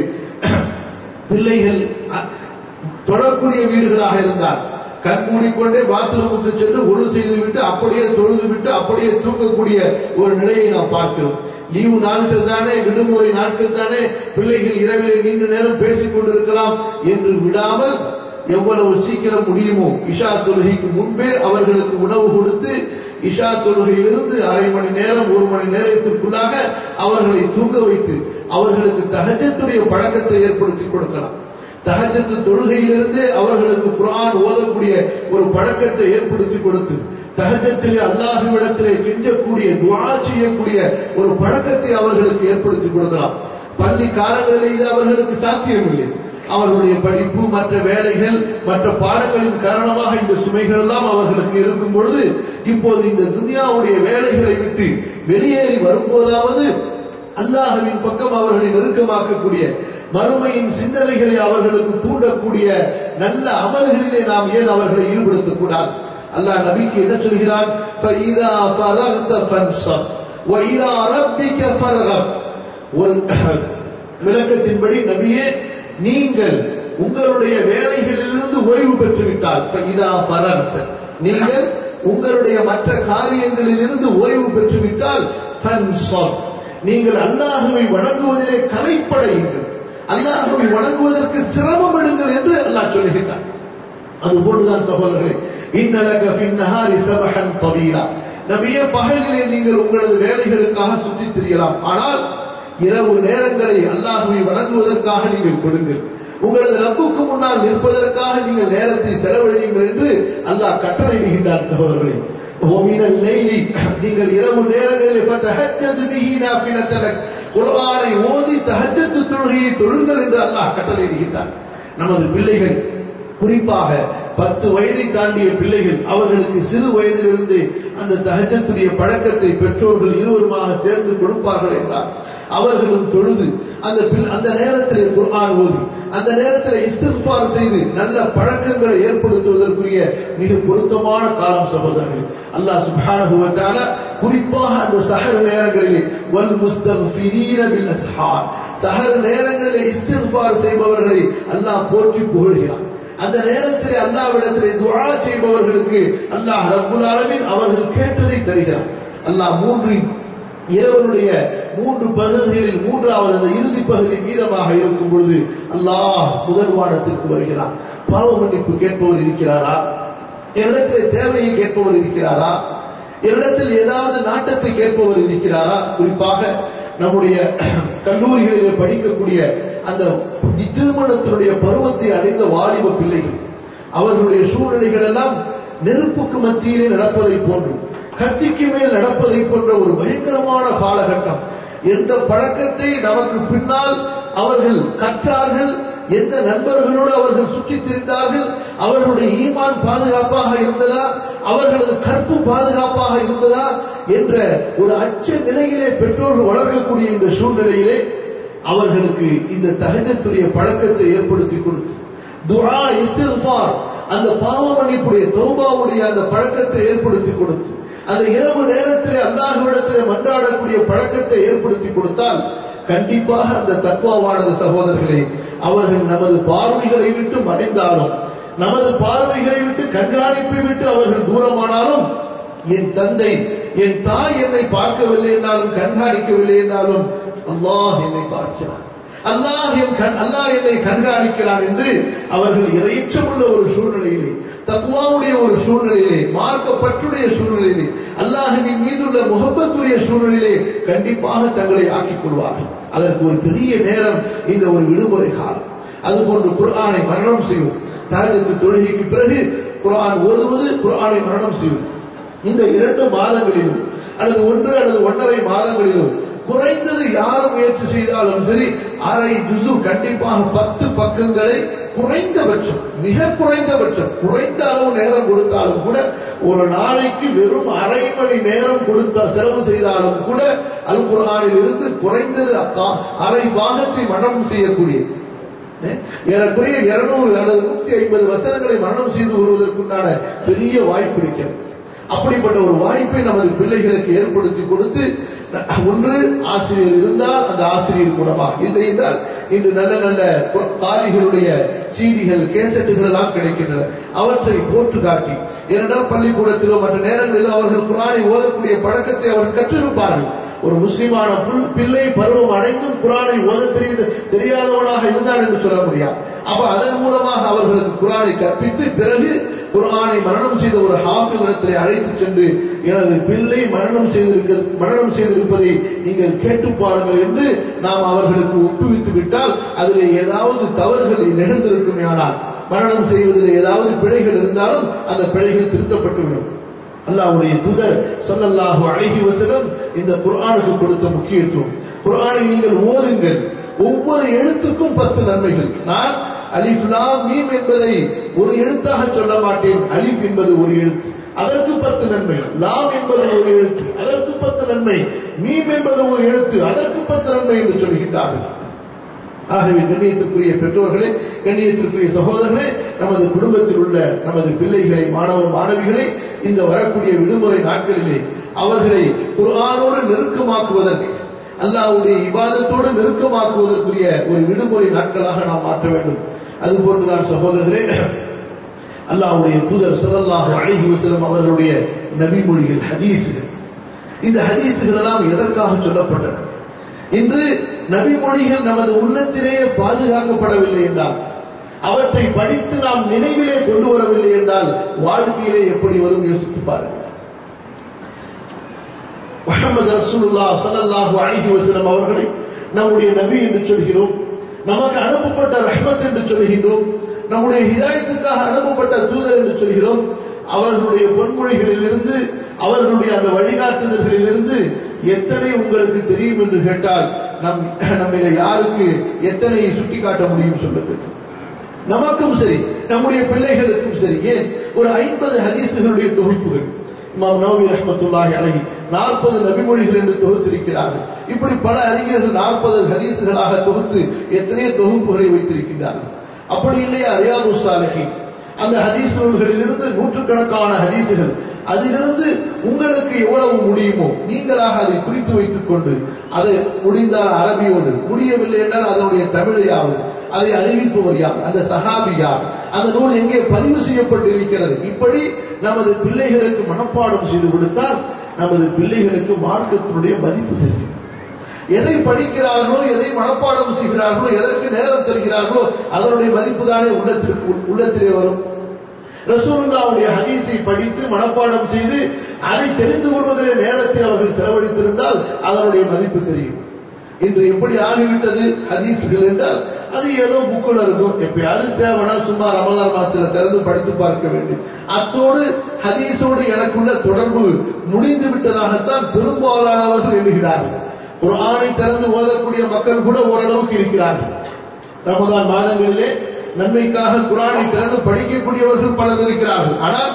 Speaker 1: பிள்ளைகள் தொடரக்கூடிய வீடுகளாக இருந்தால் கண் மூடிக்கொண்டே பாத்ரூமுக்கு சென்று ஒழு செய்து விட்டு அப்படியே தொழுது விட்டு அப்படியே தூங்கக்கூடிய ஒரு நிலையை நாம் பார்க்கிறோம் லீவு நாட்கள் தானே விடுமுறை நாட்கள் தானே பிள்ளைகள் இரவிலே நீண்ட நேரம் பேசிக் கொண்டிருக்கலாம் என்று விடாமல் எவ்வளவு சீக்கிரம் முடியுமோ இஷா தொழுகைக்கு முன்பே அவர்களுக்கு உணவு கொடுத்து இஷா தொழுகையிலிருந்து அரை மணி நேரம் ஒரு மணி நேரத்திற்குள்ளாக அவர்களை தூங்க வைத்து அவர்களுக்கு தகஜத்துடைய பழக்கத்தை ஏற்படுத்தி கொடுக்கலாம் தகஜத்து தொழுகையிலிருந்தே அவர்களுக்கு குரான் ஓதக்கூடிய ஒரு பழக்கத்தை ஏற்படுத்தி கொடுத்து தகஜத்திலே அல்லாஹுவிடத்திலே கெஞ்சக்கூடிய துவா செய்யக்கூடிய ஒரு பழக்கத்தை அவர்களுக்கு ஏற்படுத்தி கொடுக்கலாம் பள்ளி காலங்களில் இது அவர்களுக்கு சாத்தியமில்லை அவர்களுடைய படிப்பு மற்ற வேலைகள் மற்ற பாடங்களின் காரணமாக இந்த சுமைகள் எல்லாம் அவர்களுக்கு இருக்கும் பொழுது இப்போது இந்த துனியாவுடைய வேலைகளை விட்டு வெளியேறி வரும்போதாவது அல்லாஹுவின் பக்கம் அவர்களை நெருக்கமாக்கக்கூடிய மறுமையின் சிந்தனைகளை அவர்களுக்கு தூண்டக்கூடிய நல்ல அமல்களிலே நாம் ஏன் அவர்களை ஈடுபடுத்தக் கூடாது அல்லாஹ் நபிக்கு என்ன சொல்கிறான் فَإِذَا فَرَغْتَ فَانْصَبْ وَإِلَى رَبِّكَ فَارْغَب ஒரு விளக்கத்தின்படி நபியே நீங்கள் உங்களுடைய வேலைகளிலிருந்து ஓய்வு பெற்று விட்டால் இதா பரர்த்த நீங்கள் உங்களுடைய மற்ற காரியங்களிலிருந்து ஓய்வு பெற்று விட்டால் நீங்கள் அல்லாஹுவை வணங்குவதிலே கலைப்படையுங்கள் அல்லாஹுவை வணங்குவதற்கு சிரமம் எடுங்கள் என்று அல்லாஹ் சொல்லுகின்றார் அது போன்றுதான் சகோதரர்களே இன்னலக பின்னஹாரி சபஹன் தவீலா நபியே பகலிலே நீங்கள் உங்களது வேலைகளுக்காக சுற்றித் திரியலாம் ஆனால் இரவு நேரங்களை அல்லாஹுவை வணங்குவதற்காக நீங்கள் கொடுங்கள் உங்களது ரப்புக்கு முன்னால் நிற்பதற்காக நீங்கள் நேரத்தை செலவழியுங்கள் என்று அல்லாஹ் கட்டளையிடுகின்றார் சகோதரர்களே ومن الليل நீங்கள் இரவு நேரங்களில் فتهجد به نافلة لك குர்ஆனை ஓதி தஹஜ்ஜத் தொழுகையை தொழுங்கள் என்று அல்லாஹ் கட்டளையிடுகின்றார் நமது பிள்ளைகள் குறிப்பாக பத்து வயதை தாண்டிய பிள்ளைகள் அவர்களுக்கு சிறு வயதிலிருந்து அந்த தஹஜத்துடைய பழக்கத்தை பெற்றோர்கள் இருவருமாக சேர்ந்து கொடுப்பார்கள் என்றார் அவர்களும் தொழுது அந்த பிள்- அந்த நேரத்தில் குர்ஆன் ஓதி அந்த நேரத்தில் இஸ்திஃபார் செய்து நல்ல பழக்கங்களை ஏற்படுத்துவதற்குரிய மிக பொருத்தமான காலம் சகோதரர்கள் அல்லாஹ் சுப்ஹானஹு வ தஆலா குறிப்பாக அந்த சஹர் நேரங்களிலே வல் முஸ்தக்ஃபிரீன பில் அஸ்ஹார் சஹர் நேரங்களிலே இஸ்திஃபார் செய்பவர்களை அல்லாஹ் போற்றி புகழ்கிறான் அந்த நேரத்தில் அல்லாஹ்விடத்திலே துஆ செய்பவர்களுக்கு அல்லாஹ் ரப்புல் ஆலமீன் அவர்கள் கேட்டதை தருகிறான் அல்லாஹ் மூன்று இரவனுடைய மூன்று பகுதிகளில் மூன்றாவது அந்த இறுதி பகுதி மீதமாக இருக்கும் பொழுது அல்லாஹ் முதல் வானத்திற்கு வருகிறான் பாவ மன்னிப்பு கேட்பவர் இருக்கிறாரா என்னிடத்தில் தேவையை கேட்பவர் இருக்கிறாரா என்னிடத்தில் ஏதாவது நாட்டத்தை கேட்பவர் இருக்கிறாரா குறிப்பாக நம்முடைய கல்லூரிகளிலே படிக்கக்கூடிய அந்த திருமணத்தினுடைய பருவத்தை அடைந்த வாலிப பிள்ளைகள் அவர்களுடைய சூழ்நிலைகள் எல்லாம் நெருப்புக்கு மத்தியிலே நடப்பதை போன்று கத்திக்கு மேல் நடப்பதை போன்ற ஒரு பயங்கரமான காலகட்டம் எந்த பழக்கத்தை நமக்கு பின்னால் அவர்கள் கற்றார்கள் எந்த நண்பர்களோடு அவர்கள் சுற்றித் திரிந்தார்கள் அவர்களுடைய ஈமான் பாதுகாப்பாக இருந்ததா அவர்களது கற்பு பாதுகாப்பாக இருந்ததா என்ற ஒரு அச்ச நிலையிலே பெற்றோர்கள் வளர்க்கக்கூடிய இந்த சூழ்நிலையிலே அவர்களுக்கு இந்த தகஜத்துடைய பழக்கத்தை ஏற்படுத்தி கொடுத்து துஆ இஸ்திஃபார் அந்த பாவ மன்னிப்புடைய தௌபாவுடைய அந்த பழக்கத்தை ஏற்படுத்தி கொடுத்து அந்த இரவு நேரத்திலே அல்லாஹ்விடத்திலே மன்றாடக்கூடிய பழக்கத்தை ஏற்படுத்தி கொடுத்தால் கண்டிப்பாக அந்த தக்குவாவானது சகோதரர்களே அவர்கள் நமது பார்வைகளை விட்டு மறைந்தாலும் நமது பார்வைகளை விட்டு கண்காணிப்பை விட்டு அவர்கள் தூரமானாலும் என் தந்தை என் தாய் என்னை பார்க்கவில்லை என்றாலும் கண்காணிக்கவில்லை என்றாலும் அல்லாஹ் என்னை பார்க்கிறான் அல்லாஹ் என் கண் அல்லாஹ் என்னை கண்காணிக்கிறான் என்று அவர்கள் இறையற்றமுள்ள ஒரு சூழ்நிலையிலே தக்குவாவுடைய ஒரு சூழ்நிலையிலே மார்க்கப்பற்றுடைய சூழ்நிலையிலே அல்லாஹின் மீதுள்ள முகப்பத்துடைய சூழ்நிலையிலே கண்டிப்பாக தங்களை ஆக்கிக் கொள்வார்கள் அதற்கு ஒரு பெரிய நேரம் இந்த ஒரு விடுமுறை காலம் அதுபோன்று குர்ஆனை மரணம் செய்வது தகஜத்து தொழுகைக்கு பிறகு குர்ஆன் ஓதுவது குர்ஆனை மரணம் செய்வது இந்த இரண்டு மாதங்களிலும் அல்லது ஒன்று அல்லது ஒன்றரை மாதங்களிலும் குறைந்தது யார் முயற்சி செய்தாலும் சரி அரை ஜுசு கண்டிப்பாக பத்து பக்கங்களை குறைந்தபட்சம் மிக குறைந்தபட்சம் குறைந்த அளவு நேரம் கொடுத்தாலும் கூட ஒரு நாளைக்கு வெறும் அரை மணி நேரம் கொடுத்த செலவு செய்தாலும் கூட அல் குர்ஆனில் இருந்து குறைந்தது அக்கா- அரை பாகத்தை மரணம் செய்யக்கூடிய ஏறக்குறைய இருநூறு அல்லது நூத்தி ஐம்பது வசனங்களை மரணம் செய்து வருவதற்குண்டான பெரிய வாய்ப்பு இருக்கிறது அப்படிப்பட்ட ஒரு வாய்ப்பை நமது பிள்ளைகளுக்கு ஏற்படுத்தி கொடுத்து ஒன்று ஆசிரியர் இருந்தால் அந்த ஆசிரியர் மூலமாக இல்லை என்றால் இன்று நல்ல நல்ல காரிகளுடைய சீடிகள் கேசட்டுகள் எல்லாம் கிடைக்கின்றன அவற்றை போட்டு காட்டி ஏனென்றால் பள்ளிக்கூடத்திலோ மற்ற நேரங்களிலோ அவர்கள் குரானை ஓதக்கூடிய பழக்கத்தை அவர்கள் கற்றிருப்பார்கள் ஒரு முஸ்லிமான புல் பிள்ளை பருவம் அடைந்தும் குரானை ஓத தெரிந்த தெரியாதவனாக இருந்தான் என்று சொல்ல முடியாது அப்ப அதன் மூலமாக அவர்களுக்கு குரானை கற்பித்து பிறகு குர்ஆனை மரணம் செய்த ஒரு ஹாஃபிலிடத்திலே அழைத்து சென்று எனது பிள்ளை மரணம் செய்திருக்க மரணம் செய்திருப்பதை நீங்கள் கேட்டு பாருங்கள் என்று நாம் அவர்களுக்கு ஒப்புவித்து விட்டால் அதில் ஏதாவது தவறுகள் நிகழ்ந்திருக்குமே ஆனால் மரணம் செய்வதில் ஏதாவது பிழைகள் இருந்தாலும் அந்த பிழைகள் திருத்தப்பட்டுவிடும் அல்லாஹ்வுடைய தூதர் ஸல்லல்லாஹு அலைஹி வஸல்லம் இந்த குர்ஆனுக்கு கொடுத்த முக்கியத்துவம் குர்ஆனை நீங்கள் ஓதுங்கள் ஒவ்வொரு எழுத்துக்கும் பத்து நன்மைகள் நான் அலிஃப் லாம் மீம் என்பதை ஒரு எழுத்தாக சொல்ல மாட்டேன் அலிஃப் என்பது ஒரு எழுத்து அதற்கு பத்து நன்மை லாம் என்பது ஒரு எழுத்து அதற்கு பத்து நன்மை மீம் என்பது ஒரு எழுத்து அதற்கு பத்து நன்மை என்று சொல்கின்றார்கள் ஆகவே கண்ணியத்திற்குரிய பெற்றோர்களே கண்ணியத்திற்குரிய சகோதரர்களே நமது குடும்பத்தில் உள்ள நமது பிள்ளைகளை மாணவ மாணவிகளை இந்த வரக்கூடிய விடுமுறை நாட்களிலே அவர்களை குர்ஆனோடு நெருக்கமாக்குவதற்கு அல்லாஹ்வுடைய இபாதத்தோடு நெருக்கமாக்குவதற்குரிய ஒரு விடுமுறை நாட்களாக நாம் மாற்ற வேண்டும் அதுபோன்றுதான் சகோதரர்களே அல்லாஹ்வுடைய தூதர் ஸல்லல்லாஹு அலைஹி வஸல்லம் அவர்களுடைய நபிமொழிகள் ஹதீஸ்கள் இந்த ஹதீஸ்கள் எல்லாம் எதற்காக சொல்லப்பட்டன இன்று நபிமொழிகள் நமது உள்ளத்திலேயே பாதுகாக்கப்படவில்லை என்றால் அவற்றை படித்து நாம் நினைவிலே கொண்டு வரவில்லை என்றால் வாழ்க்கையிலே எப்படி வரும் யோசித்து பாருங்கள் முஹம்மது ரசூலுல்லா ஸல்லல்லாஹு அலைஹி வஸல்லம் அவர்களை நம்முடைய நபி என்று சொல்கிறோம் நமக்கு அனுப்பப்பட்ட ரஹ்மத் என்று சொல்கின்றோம் நம்முடைய ஹிதாயத்துக்காக அனுப்பப்பட்ட தூதர் என்று சொல்கிறோம் அவர்களுடைய பொன்மொழிகளில் இருந்து அவர்களுடைய அந்த வழிகாட்டுதல்களில் இருந்து எத்தனை உங்களுக்கு தெரியும் என்று கேட்டால் நம் நம்மில யாருக்கு எத்தனை சுட்டிக்காட்ட முடியும் சொல்லுங்க நமக்கும் சரி நம்முடைய பிள்ளைகளுக்கும் சரி ஏன் ஒரு ஐம்பது ஹதீசுகளுடைய தொகுப்புகள் இமாம் நவவி ரஹமத்துல்லாஹி அலைஹி நாற்பது நபிமொழிகள் என்று தொகுத்திருக்கிறார்கள் இப்படி பல அறிஞர்கள் நாற்பது ஹதீசுகளாக தொகுத்து எத்தனையோ தொகுப்புகளை வைத்திருக்கின்றார்கள் அப்படி இல்லையா ரியாது சாலஹின் அந்த ஹதீஸ் நூல்களிலிருந்து நூற்றுக்கணக்கான ஹதீசுகள் அதிலிருந்து உங்களுக்கு எவ்வளவு முடியுமோ நீங்களாக அதை குறித்து வைத்துக் கொண்டு அதை முடிந்தால் அரபியோடு முடியவில்லை என்றால் அதனுடைய தமிழையாவது அதை அறிவிப்பவர் யார் அந்த சஹாபி யார் அந்த நூல் எங்கே பதிவு செய்யப்பட்டிருக்கிறது இப்படி நமது பிள்ளைகளுக்கு மனப்பாடம் செய்து கொடுத்தால் நமது பிள்ளைகளுக்கு மார்க்கத்தினுடைய மதிப்பு தெரியும் எதை படிக்கிறார்களோ எதை மனப்பாடம் செய்கிறார்களோ எதற்கு நேரம் தருகிறார்களோ அதனுடைய மதிப்பு தானே உள்ளத்திற்கு உள்ளத்திலே வரும் ரசூலுல்லாவுடைய ஹதீஸை படித்து மனப்பாடம் செய்து அதை தெரிந்து கொள்வதிலே நேரத்தை அவர்கள் செலவழித்திருந்தால் அதனுடைய மதிப்பு தெரியும் இன்று எப்படி ஆகிவிட்டது ஹதீஸ்கள் என்றால் அது ஏதோ புக்கில் இருக்கும் எப்பயாவது தேவைன்னா சும்மா ரமதான் மாசத்துல திறந்து படித்து பார்க்க வேண்டும் அத்தோடு ஹதீஸோடு எனக்குள்ள தொடர்பு முடிந்து விட்டதாகத்தான் பெரும்பாலானவர்கள் எண்ணுகிறார்கள் குர்ஆனை திறந்து ஓதக்கூடிய மக்கள் கூட ஓரளவுக்கு இருக்கிறார்கள் ரமதான் மாதங்களிலே நன்மைக்காக குரானை திறந்து படிக்கக்கூடியவர்கள் பலர் இருக்கிறார்கள் ஆனால்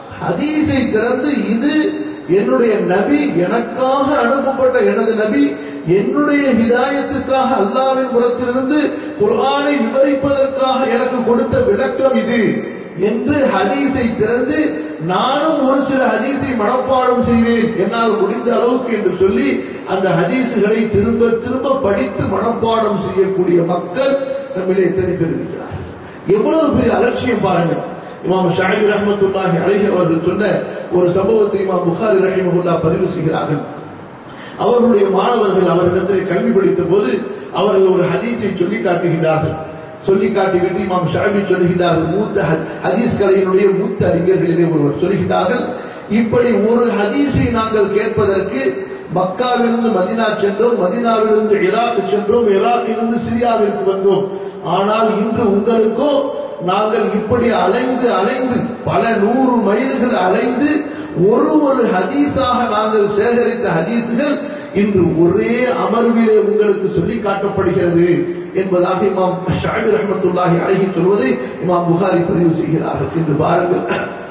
Speaker 1: ஹதீஸை திறந்து இது என்னுடைய நபி எனக்காக அனுப்பப்பட்ட எனது நபி என்னுடைய ஹிதாயத்துக்காக அல்லாவின் புறத்திலிருந்து குர்ஆனை விவரிப்பதற்காக எனக்கு கொடுத்த விளக்கம் இது என்று ஹதீஸை திறந்து நானும் ஒரு சில ஹதீஸை மனப்பாடம் செய்வேன் என்னால் முடிந்த அளவுக்கு என்று சொல்லி அந்த ஹதீஸுகளை திரும்ப திரும்ப படித்து மனப்பாடம் செய்யக்கூடிய மக்கள் நம்மிலே எத்தனை பேர் இருக்கிறார்கள் எவ்வளவு பெரிய அலட்சியம் பாருங்கள் இமாம் ஷாஹி ரஹமத்துல்லாஹி அலைஹி அவர்கள் சொன்ன ஒரு சம்பவத்தை இமாம் புகாரி ரஹிமகுல்லா பதிவு செய்கிறார்கள் அவர்களுடைய மாணவர்கள் அவரிடத்தில் கல்வி படித்த போது அவர்கள் ஒரு ஹதீஸை சொல்லி காட்டுகின்றார்கள் சொல்லி காட்டிவிட்டு இமாம் ஷாபி சொல்லுகிறார்கள் மூத்த ஹதீஸ் கலையினுடைய மூத்த அறிஞர்களிலே ஒருவர் சொல்லுகிறார்கள் இப்படி ஒரு ஹதீஸை நாங்கள் கேட்பதற்கு மக்காவிலிருந்து மதினா சென்றோம் மதினாவிலிருந்து ஈராக் சென்றோம் ஈராக்கிலிருந்து சிரியாவிற்கு வந்தோம் ஆனால் இன்று உங்களுக்கோ நாங்கள் இப்படி அலைந்து அலைந்து பல நூறு மைல்கள் அலைந்து ஒரு ஒரு ஹதீஸாக நாங்கள் சேகரித்த ஹதீஸுகள் இன்று ஒரே அமர்விலே உங்களுக்கு சொல்லி காட்டப்படுகிறது என்பதாக இமாம் ஷாபி ரஹமத்துல்லாஹி அழகி சொல்வதை இமாம் புகாரி பதிவு செய்கிறார்கள் என்று பாருங்கள்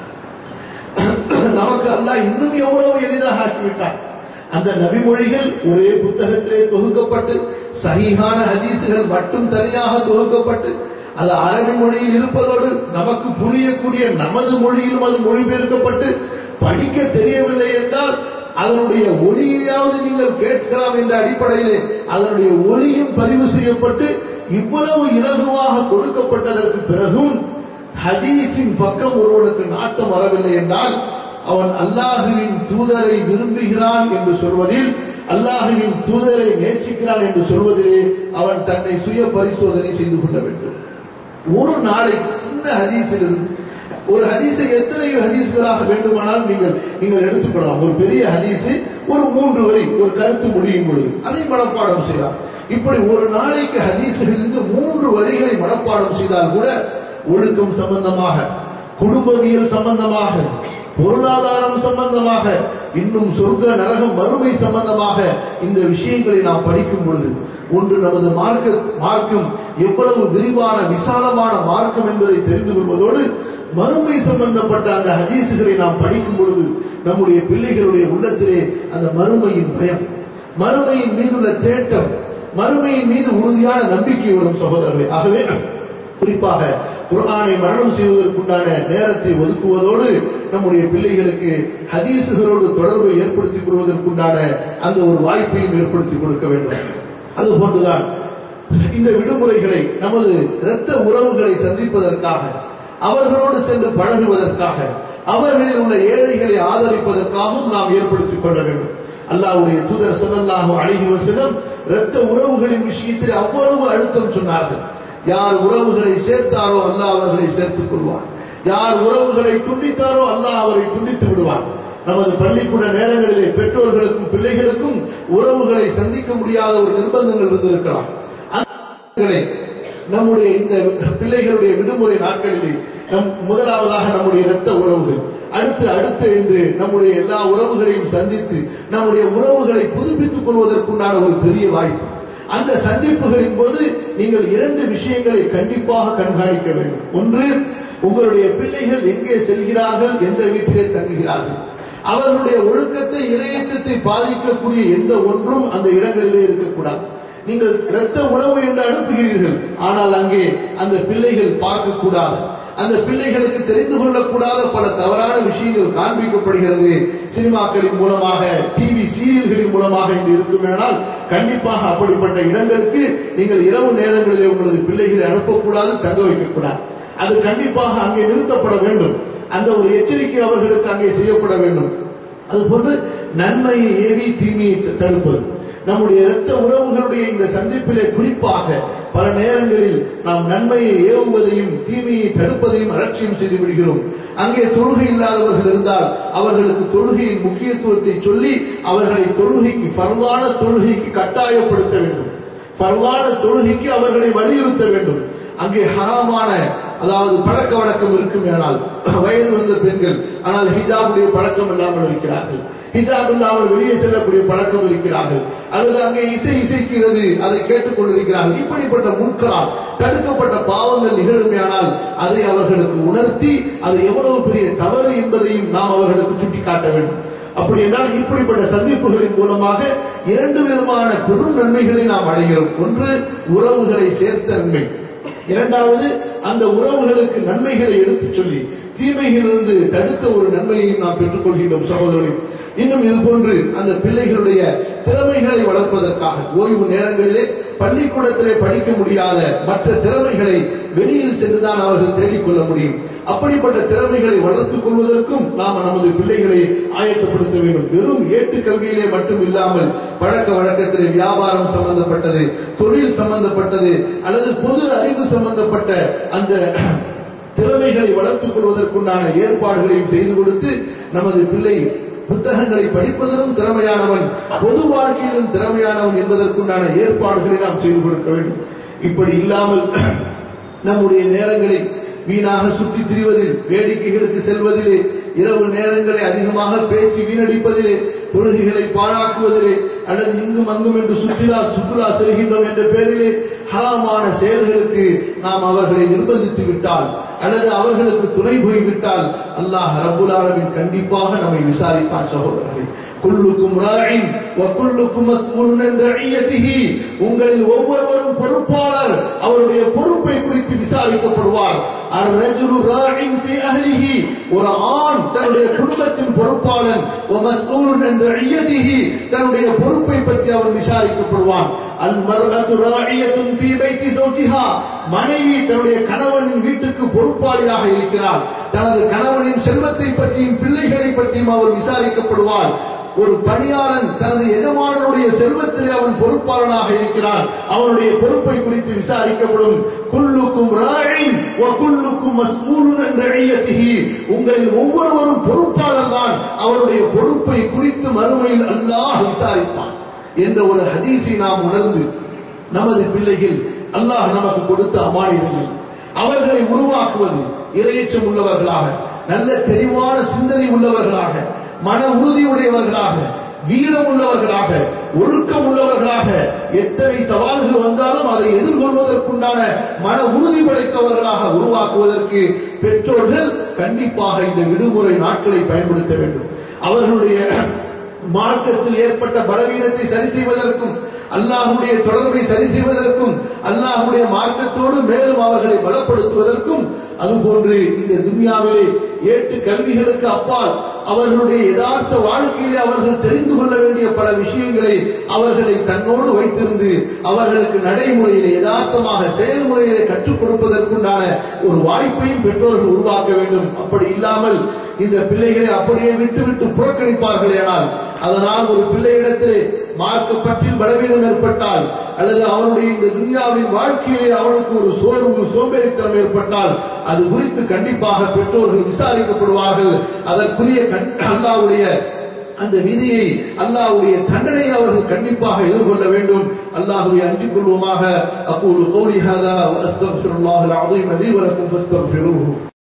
Speaker 1: நமக்கு அல்லாஹ் இன்னும் எவ்வளவு எளிதாக ஆக்கிவிட்டார் அந்த நபிமொழிகள் ஒரே புத்தகத்திலே தொகுக்கப்பட்டு சகிஹான ஹதீசுகள் மட்டும் தனியாக தொகுக்கப்பட்டு அது அரபி மொழியில் இருப்பதோடு நமக்கு புரியக்கூடிய நமது மொழியிலும் அது மொழிபெயர்க்கப்பட்டு படிக்க தெரியவில்லை என்றால் அதனுடைய ஒளியையாவது நீங்கள் கேட்கலாம் என்ற அடிப்படையிலே அதனுடைய ஒளியும் பதிவு செய்யப்பட்டு இவ்வளவு இலகுவாக கொடுக்கப்பட்டதற்கு பிறகும் ஹதீஸின் பக்கம் ஒருவனுக்கு நாட்டம் வரவில்லை என்றால் அவன் அல்லாஹுவின் தூதரை விரும்புகிறான் என்று சொல்வதில் அல்லாஹுவின் தூதரை நேசிக்கிறான் என்று சொல்வதிலே அவன் தன்னை சுய பரிசோதனை செய்து கொள்ள வேண்டும் ஒரு நாளை சின்ன ஹதீஸில் இருந்து ஒரு ஹதீஸை எத்தனை ஹதீஸ்களாக வேண்டுமானால் நீங்கள் நீங்கள் எடுத்துக்கொள்ளலாம் ஒரு பெரிய ஹதீஸ் ஒரு மூன்று வரி ஒரு கருத்து முடியும் பொழுது அதை மனப்பாடம் செய்யலாம் இப்படி ஒரு நாளைக்கு ஹதீஸிலிருந்து மூன்று வரிகளை மனப்பாடம் செய்தால் கூட ஒழுக்கம் சம்பந்தமாக குடும்பவியல் சம்பந்தமாக பொருளாதாரம் சம்பந்தமாக இன்னும் சொர்க்க நரகம் மறுமை சம்பந்தமாக இந்த விஷயங்களை நாம் படிக்கும் பொழுது ஒன்று நமது மார்க்க மார்க்கம் எவ்வளவு விரிவான விசாலமான மார்க்கம் என்பதை தெரிந்து கொள்வதோடு மறுமை சம்பந்தப்பட்ட அந்த ஹதீசுகளை நாம் படிக்கும் பொழுது நம்முடைய பிள்ளைகளுடைய உள்ளத்திலே அந்த மறுமையின் பயம் மறுமையின் மீதுள்ள தேட்டம் மறுமையின் மீது உறுதியான நம்பிக்கை வரும் சகோதரர்களே ஆகவே குறிப்பாக குர்ஆனை மரணம் செய்வதற்குண்டான நேரத்தை ஒதுக்குவதோடு நம்முடைய பிள்ளைகளுக்கு ஹதீசுகளோடு தொடர்பை ஏற்படுத்திக் கொள்வதற்குண்டான அந்த ஒரு வாய்ப்பையும் ஏற்படுத்தி கொடுக்க வேண்டும் அதுபோன்றுதான் இந்த விடுமுறைகளை நமது இரத்த உறவுகளை சந்திப்பதற்காக அவர்களோடு சென்று பழகுவதற்காக அவர்களில் உள்ள ஏழைகளை ஆதரிப்பதற்காகவும் நாம் ஏற்படுத்திக் கொள்ள வேண்டும் அல்லாவுடைய தூதர் செல்லல்லாஹு அழகி வசனம் இரத்த உறவுகளின் விஷயத்தில் அவ்வளவு அழுத்தம் சொன்னார்கள் யார் உறவுகளை சேர்த்தாரோ அல்லாஹ் அவர்களை சேர்த்துக் கொள்வார் யார் உறவுகளை துண்டித்தாரோ அல்லாஹ் அவரை துண்டித்து விடுவார் நமது பள்ளிக்கூட நேரங்களிலே பெற்றோர்களுக்கும் பிள்ளைகளுக்கும் உறவுகளை சந்திக்க முடியாத ஒரு நிர்பந்தங்கள் இருந்திருக்கலாம் நம்முடைய இந்த பிள்ளைகளுடைய விடுமுறை நாட்களிலே நம் முதலாவதாக நம்முடைய இரத்த உறவுகள் அடுத்து அடுத்து என்று நம்முடைய எல்லா உறவுகளையும் சந்தித்து நம்முடைய உறவுகளை புதுப்பித்துக் கொள்வதற்குண்டான ஒரு பெரிய வாய்ப்பு அந்த சந்திப்புகளின் போது நீங்கள் இரண்டு விஷயங்களை கண்டிப்பாக கண்காணிக்க வேண்டும் ஒன்று உங்களுடைய பிள்ளைகள் எங்கே செல்கிறார்கள் எந்த வீட்டிலே தங்குகிறார்கள் அவர்களுடைய ஒழுக்கத்தை இரையற்றத்தை பாதிக்கக்கூடிய எந்த ஒன்றும் அந்த இடங்களிலே இருக்கக்கூடாது நீங்கள் இரத்த உணவு என்று அனுப்புகிறீர்கள் ஆனால் அங்கே அந்த பிள்ளைகள் பார்க்கக்கூடாது அந்த பிள்ளைகளுக்கு தெரிந்து கொள்ளக்கூடாத பல தவறான விஷயங்கள் காண்பிக்கப்படுகிறது சினிமாக்களின் மூலமாக டிவி சீரியல்களின் மூலமாக இன்று இருக்குமேனால் கண்டிப்பாக அப்படிப்பட்ட இடங்களுக்கு நீங்கள் இரவு நேரங்களிலே உங்களது பிள்ளைகளை அனுப்பக்கூடாது தங்க வைக்கக்கூடாது அது கண்டிப்பாக அங்கே நிறுத்தப்பட வேண்டும் அந்த ஒரு எச்சரிக்கை அவர்களுக்கு அங்கே செய்யப்பட வேண்டும் அதுபோன்று நன்மையை ஏவி தீமையை தடுப்பது நம்முடைய இரத்த உறவுகளுடைய இந்த சந்திப்பிலே குறிப்பாக பல நேரங்களில் நாம் நன்மையை ஏவுவதையும் தீமையை தடுப்பதையும் அலட்சியம் செய்து விடுகிறோம் அங்கே தொழுகை இல்லாதவர்கள் இருந்தால் அவர்களுக்கு தொழுகையின் முக்கியத்துவத்தை சொல்லி அவர்களை தொழுகைக்கு பரவான தொழுகைக்கு கட்டாயப்படுத்த வேண்டும் பரவான தொழுகைக்கு அவர்களை வலியுறுத்த வேண்டும் அங்கே ஹராமான அதாவது பழக்க வழக்கம் இருக்கும் ஆனால் வயது வந்த பெண்கள் ஆனால் ஹிஜாபுடைய பழக்கம் இல்லாமல் இருக்கிறார்கள் ஹிஜாப் இல்லாமல் வெளியே செல்லக்கூடிய பழக்கம் இருக்கிறார்கள் அல்லது அங்கே இசை இசைக்கிறது அதை கேட்டுக் கொண்டிருக்கிறார்கள் இப்படிப்பட்ட முன்கரால் தடுக்கப்பட்ட பாவங்கள் நிகழுமையானால் அதை அவர்களுக்கு உணர்த்தி அது எவ்வளவு பெரிய தவறு என்பதையும் நாம் அவர்களுக்கு சுட்டிக்காட்ட வேண்டும் அப்படி என்றால் இப்படிப்பட்ட சந்திப்புகளின் மூலமாக இரண்டு விதமான பெரும் நன்மைகளை நாம் அடைகிறோம் ஒன்று உறவுகளை சேர்த்த நன்மை இரண்டாவது அந்த உறவுகளுக்கு நன்மைகளை எடுத்துச் சொல்லி தீமைகளிலிருந்து தடுத்த ஒரு நன்மையையும் நாம் பெற்றுக்கொள்கின்றோம் சகோதரர்களே இன்னும் இது போன்று அந்த பிள்ளைகளுடைய திறமைகளை வளர்ப்பதற்காக ஓய்வு நேரங்களிலே பள்ளிக்கூடத்திலே படிக்க முடியாத மற்ற திறமைகளை வெளியில் சென்றுதான் அவர்கள் தேடிக்கொள்ள முடியும் அப்படிப்பட்ட திறமைகளை வளர்த்துக் கொள்வதற்கும் நாம் நமது பிள்ளைகளை ஆயத்தப்படுத்த வேண்டும் வெறும் ஏட்டு கல்வியிலே மட்டும் இல்லாமல் பழக்க வழக்கத்திலே வியாபாரம் சம்பந்தப்பட்டது தொழில் சம்பந்தப்பட்டது அல்லது பொது அறிவு சம்பந்தப்பட்ட அந்த திறமைகளை வளர்த்துக் கொள்வதற்குண்டான ஏற்பாடுகளையும் செய்து கொடுத்து நமது பிள்ளை புத்தகங்களை படிப்பதிலும் திறமையானவன் பொது வாழ்க்கையிலும் திறமையானவன் என்பதற்குண்டான ஏற்பாடுகளை நாம் செய்து கொடுக்க வேண்டும் இப்படி இல்லாமல் நம்முடைய நேரங்களை வீணாக சுற்றி திரிவதில் வேடிக்கைகளுக்கு செல்வதிலே இரவு நேரங்களை அதிகமாக பேசி வீணடிப்பதிலே தொழுகைகளை பாழாக்குவதிலே அல்லது இங்கும் அங்கும் என்று சுற்றுலா சுற்றுலா செல்கின்றோம் என்ற பெயரிலே ஹராமான செயல்களுக்கு நாம் அவர்களை நிர்பந்தித்து விட்டால் அல்லது அவர்களுக்கு துணை போய்விட்டால் அல்லாஹ் ரபுல் ஆலமின் கண்டிப்பாக நம்மை விசாரிப்பான் சகோதரர்களே குல்லுக்கும் ராயின் வக்குல்லுக்கும் மஸ்மூலுன் என்ற ஐயத்திஹி உங்களில் ஒவ்வொருவரும் பொறுப்பாளர் அவருடைய பொறுப்பை குறித்து விசாரிக்கப்படுவார் الرجل راع في أهله ஒரு ஆண் தன்னுடைய குடும்பத்தின் பொறுப்பாளன் ومسؤول عن رعيته தன்னுடைய பொறுப்பை பற்றி அவன் விசாரிக்கப்படுவான் المرأة راعية في بيت زوجها மனைவி தன்னுடைய கணவனின் வீட்டுக்கு பொறுப்பாளியாக இருக்கிறார் தனது கணவனின் செல்வத்தை பற்றியும் பிள்ளைகளை பற்றியும் அவர் விசாரிக்கப்படுவார் ஒரு பணியாளன் தனது எஜமானனுடைய செல்வத்திலே அவன் பொறுப்பாளனாக இருக்கிறான் அவனுடைய பொறுப்பை குறித்து விசாரிக்கப்படும் குல்லுக்கும் ராயின் குல்லுக்கும் மஸ்மூலுன் என்ற ஐயத்திகி உங்களில் ஒவ்வொருவரும் பொறுப்பாளர் தான் அவருடைய பொறுப்பை குறித்து மறுமையில் அல்லாஹ் விசாரிப்பான் என்ற ஒரு ஹதீஸை நாம் உணர்ந்து நமது பிள்ளைகள் அல்லாஹ் நமக்கு கொடுத்த அமானிதங்கள் அவர்களை உருவாக்குவது இரையச்சம் உள்ளவர்களாக நல்ல தெளிவான சிந்தனை உள்ளவர்களாக மன உறுதியுடையவர்களாக வீரம் உள்ளவர்களாக ஒழுக்கம் உள்ளவர்களாக எத்தனை சவால்கள் வந்தாலும் அதை எதிர்கொள்வதற்குண்டான மன உறுதி படைத்தவர்களாக உருவாக்குவதற்கு பெற்றோர்கள் கண்டிப்பாக இந்த விடுமுறை நாட்களை பயன்படுத்த வேண்டும் அவர்களுடைய மார்க்கத்தில் ஏற்பட்ட பலவீனத்தை சரி செய்வதற்கும் அல்லாஹுடைய தொடர்பை சரி செய்வதற்கும் அல்லாஹுடைய மார்க்கத்தோடு மேலும் அவர்களை பலப்படுத்துவதற்கும் அதுபோன்று இந்த துன்யாவிலே ஏட்டு கல்விகளுக்கு அப்பால் அவர்களுடைய யதார்த்த வாழ்க்கையிலே அவர்கள் தெரிந்து கொள்ள வேண்டிய பல விஷயங்களை அவர்களை தன்னோடு வைத்திருந்து அவர்களுக்கு நடைமுறையிலே யதார்த்தமாக செயல்முறையிலே கற்றுக் கொடுப்பதற்குண்டான ஒரு வாய்ப்பையும் பெற்றோர்கள் உருவாக்க வேண்டும் அப்படி இல்லாமல் இந்த பிள்ளைகளை அப்படியே விட்டு விட்டு புறக்கணிப்பார்களேனால் அதனால் ஒரு பிள்ளையிடத்திலே மார்க்க பற்றில் பலவீனம் ஏற்பட்டால் அல்லது அவனுடைய இந்த துன்யாவின் வாழ்க்கையிலே அவனுக்கு ஒரு சோர்வு சோம்பேறித்தனம் ஏற்பட்டால் அது குறித்து கண்டிப்பாக பெற்றோர்கள் விசாரிக்கப்படுவார்கள் அதற்குரிய அல்லாவுடைய அந்த விதியை அல்லாஹ்வுடைய தண்டனையை அவர்கள் கண்டிப்பாக எதிர்கொள்ள வேண்டும் அல்லாஹ்வை அஞ்சிக் கொள்வோமாக அக்கூலு கௌலி ஹாதா வ அஸ்தக்ஃபிருல்லாஹல் அஸீம் லீ வ லக்கும் ஃபஸ்தக்ஃபிருஹு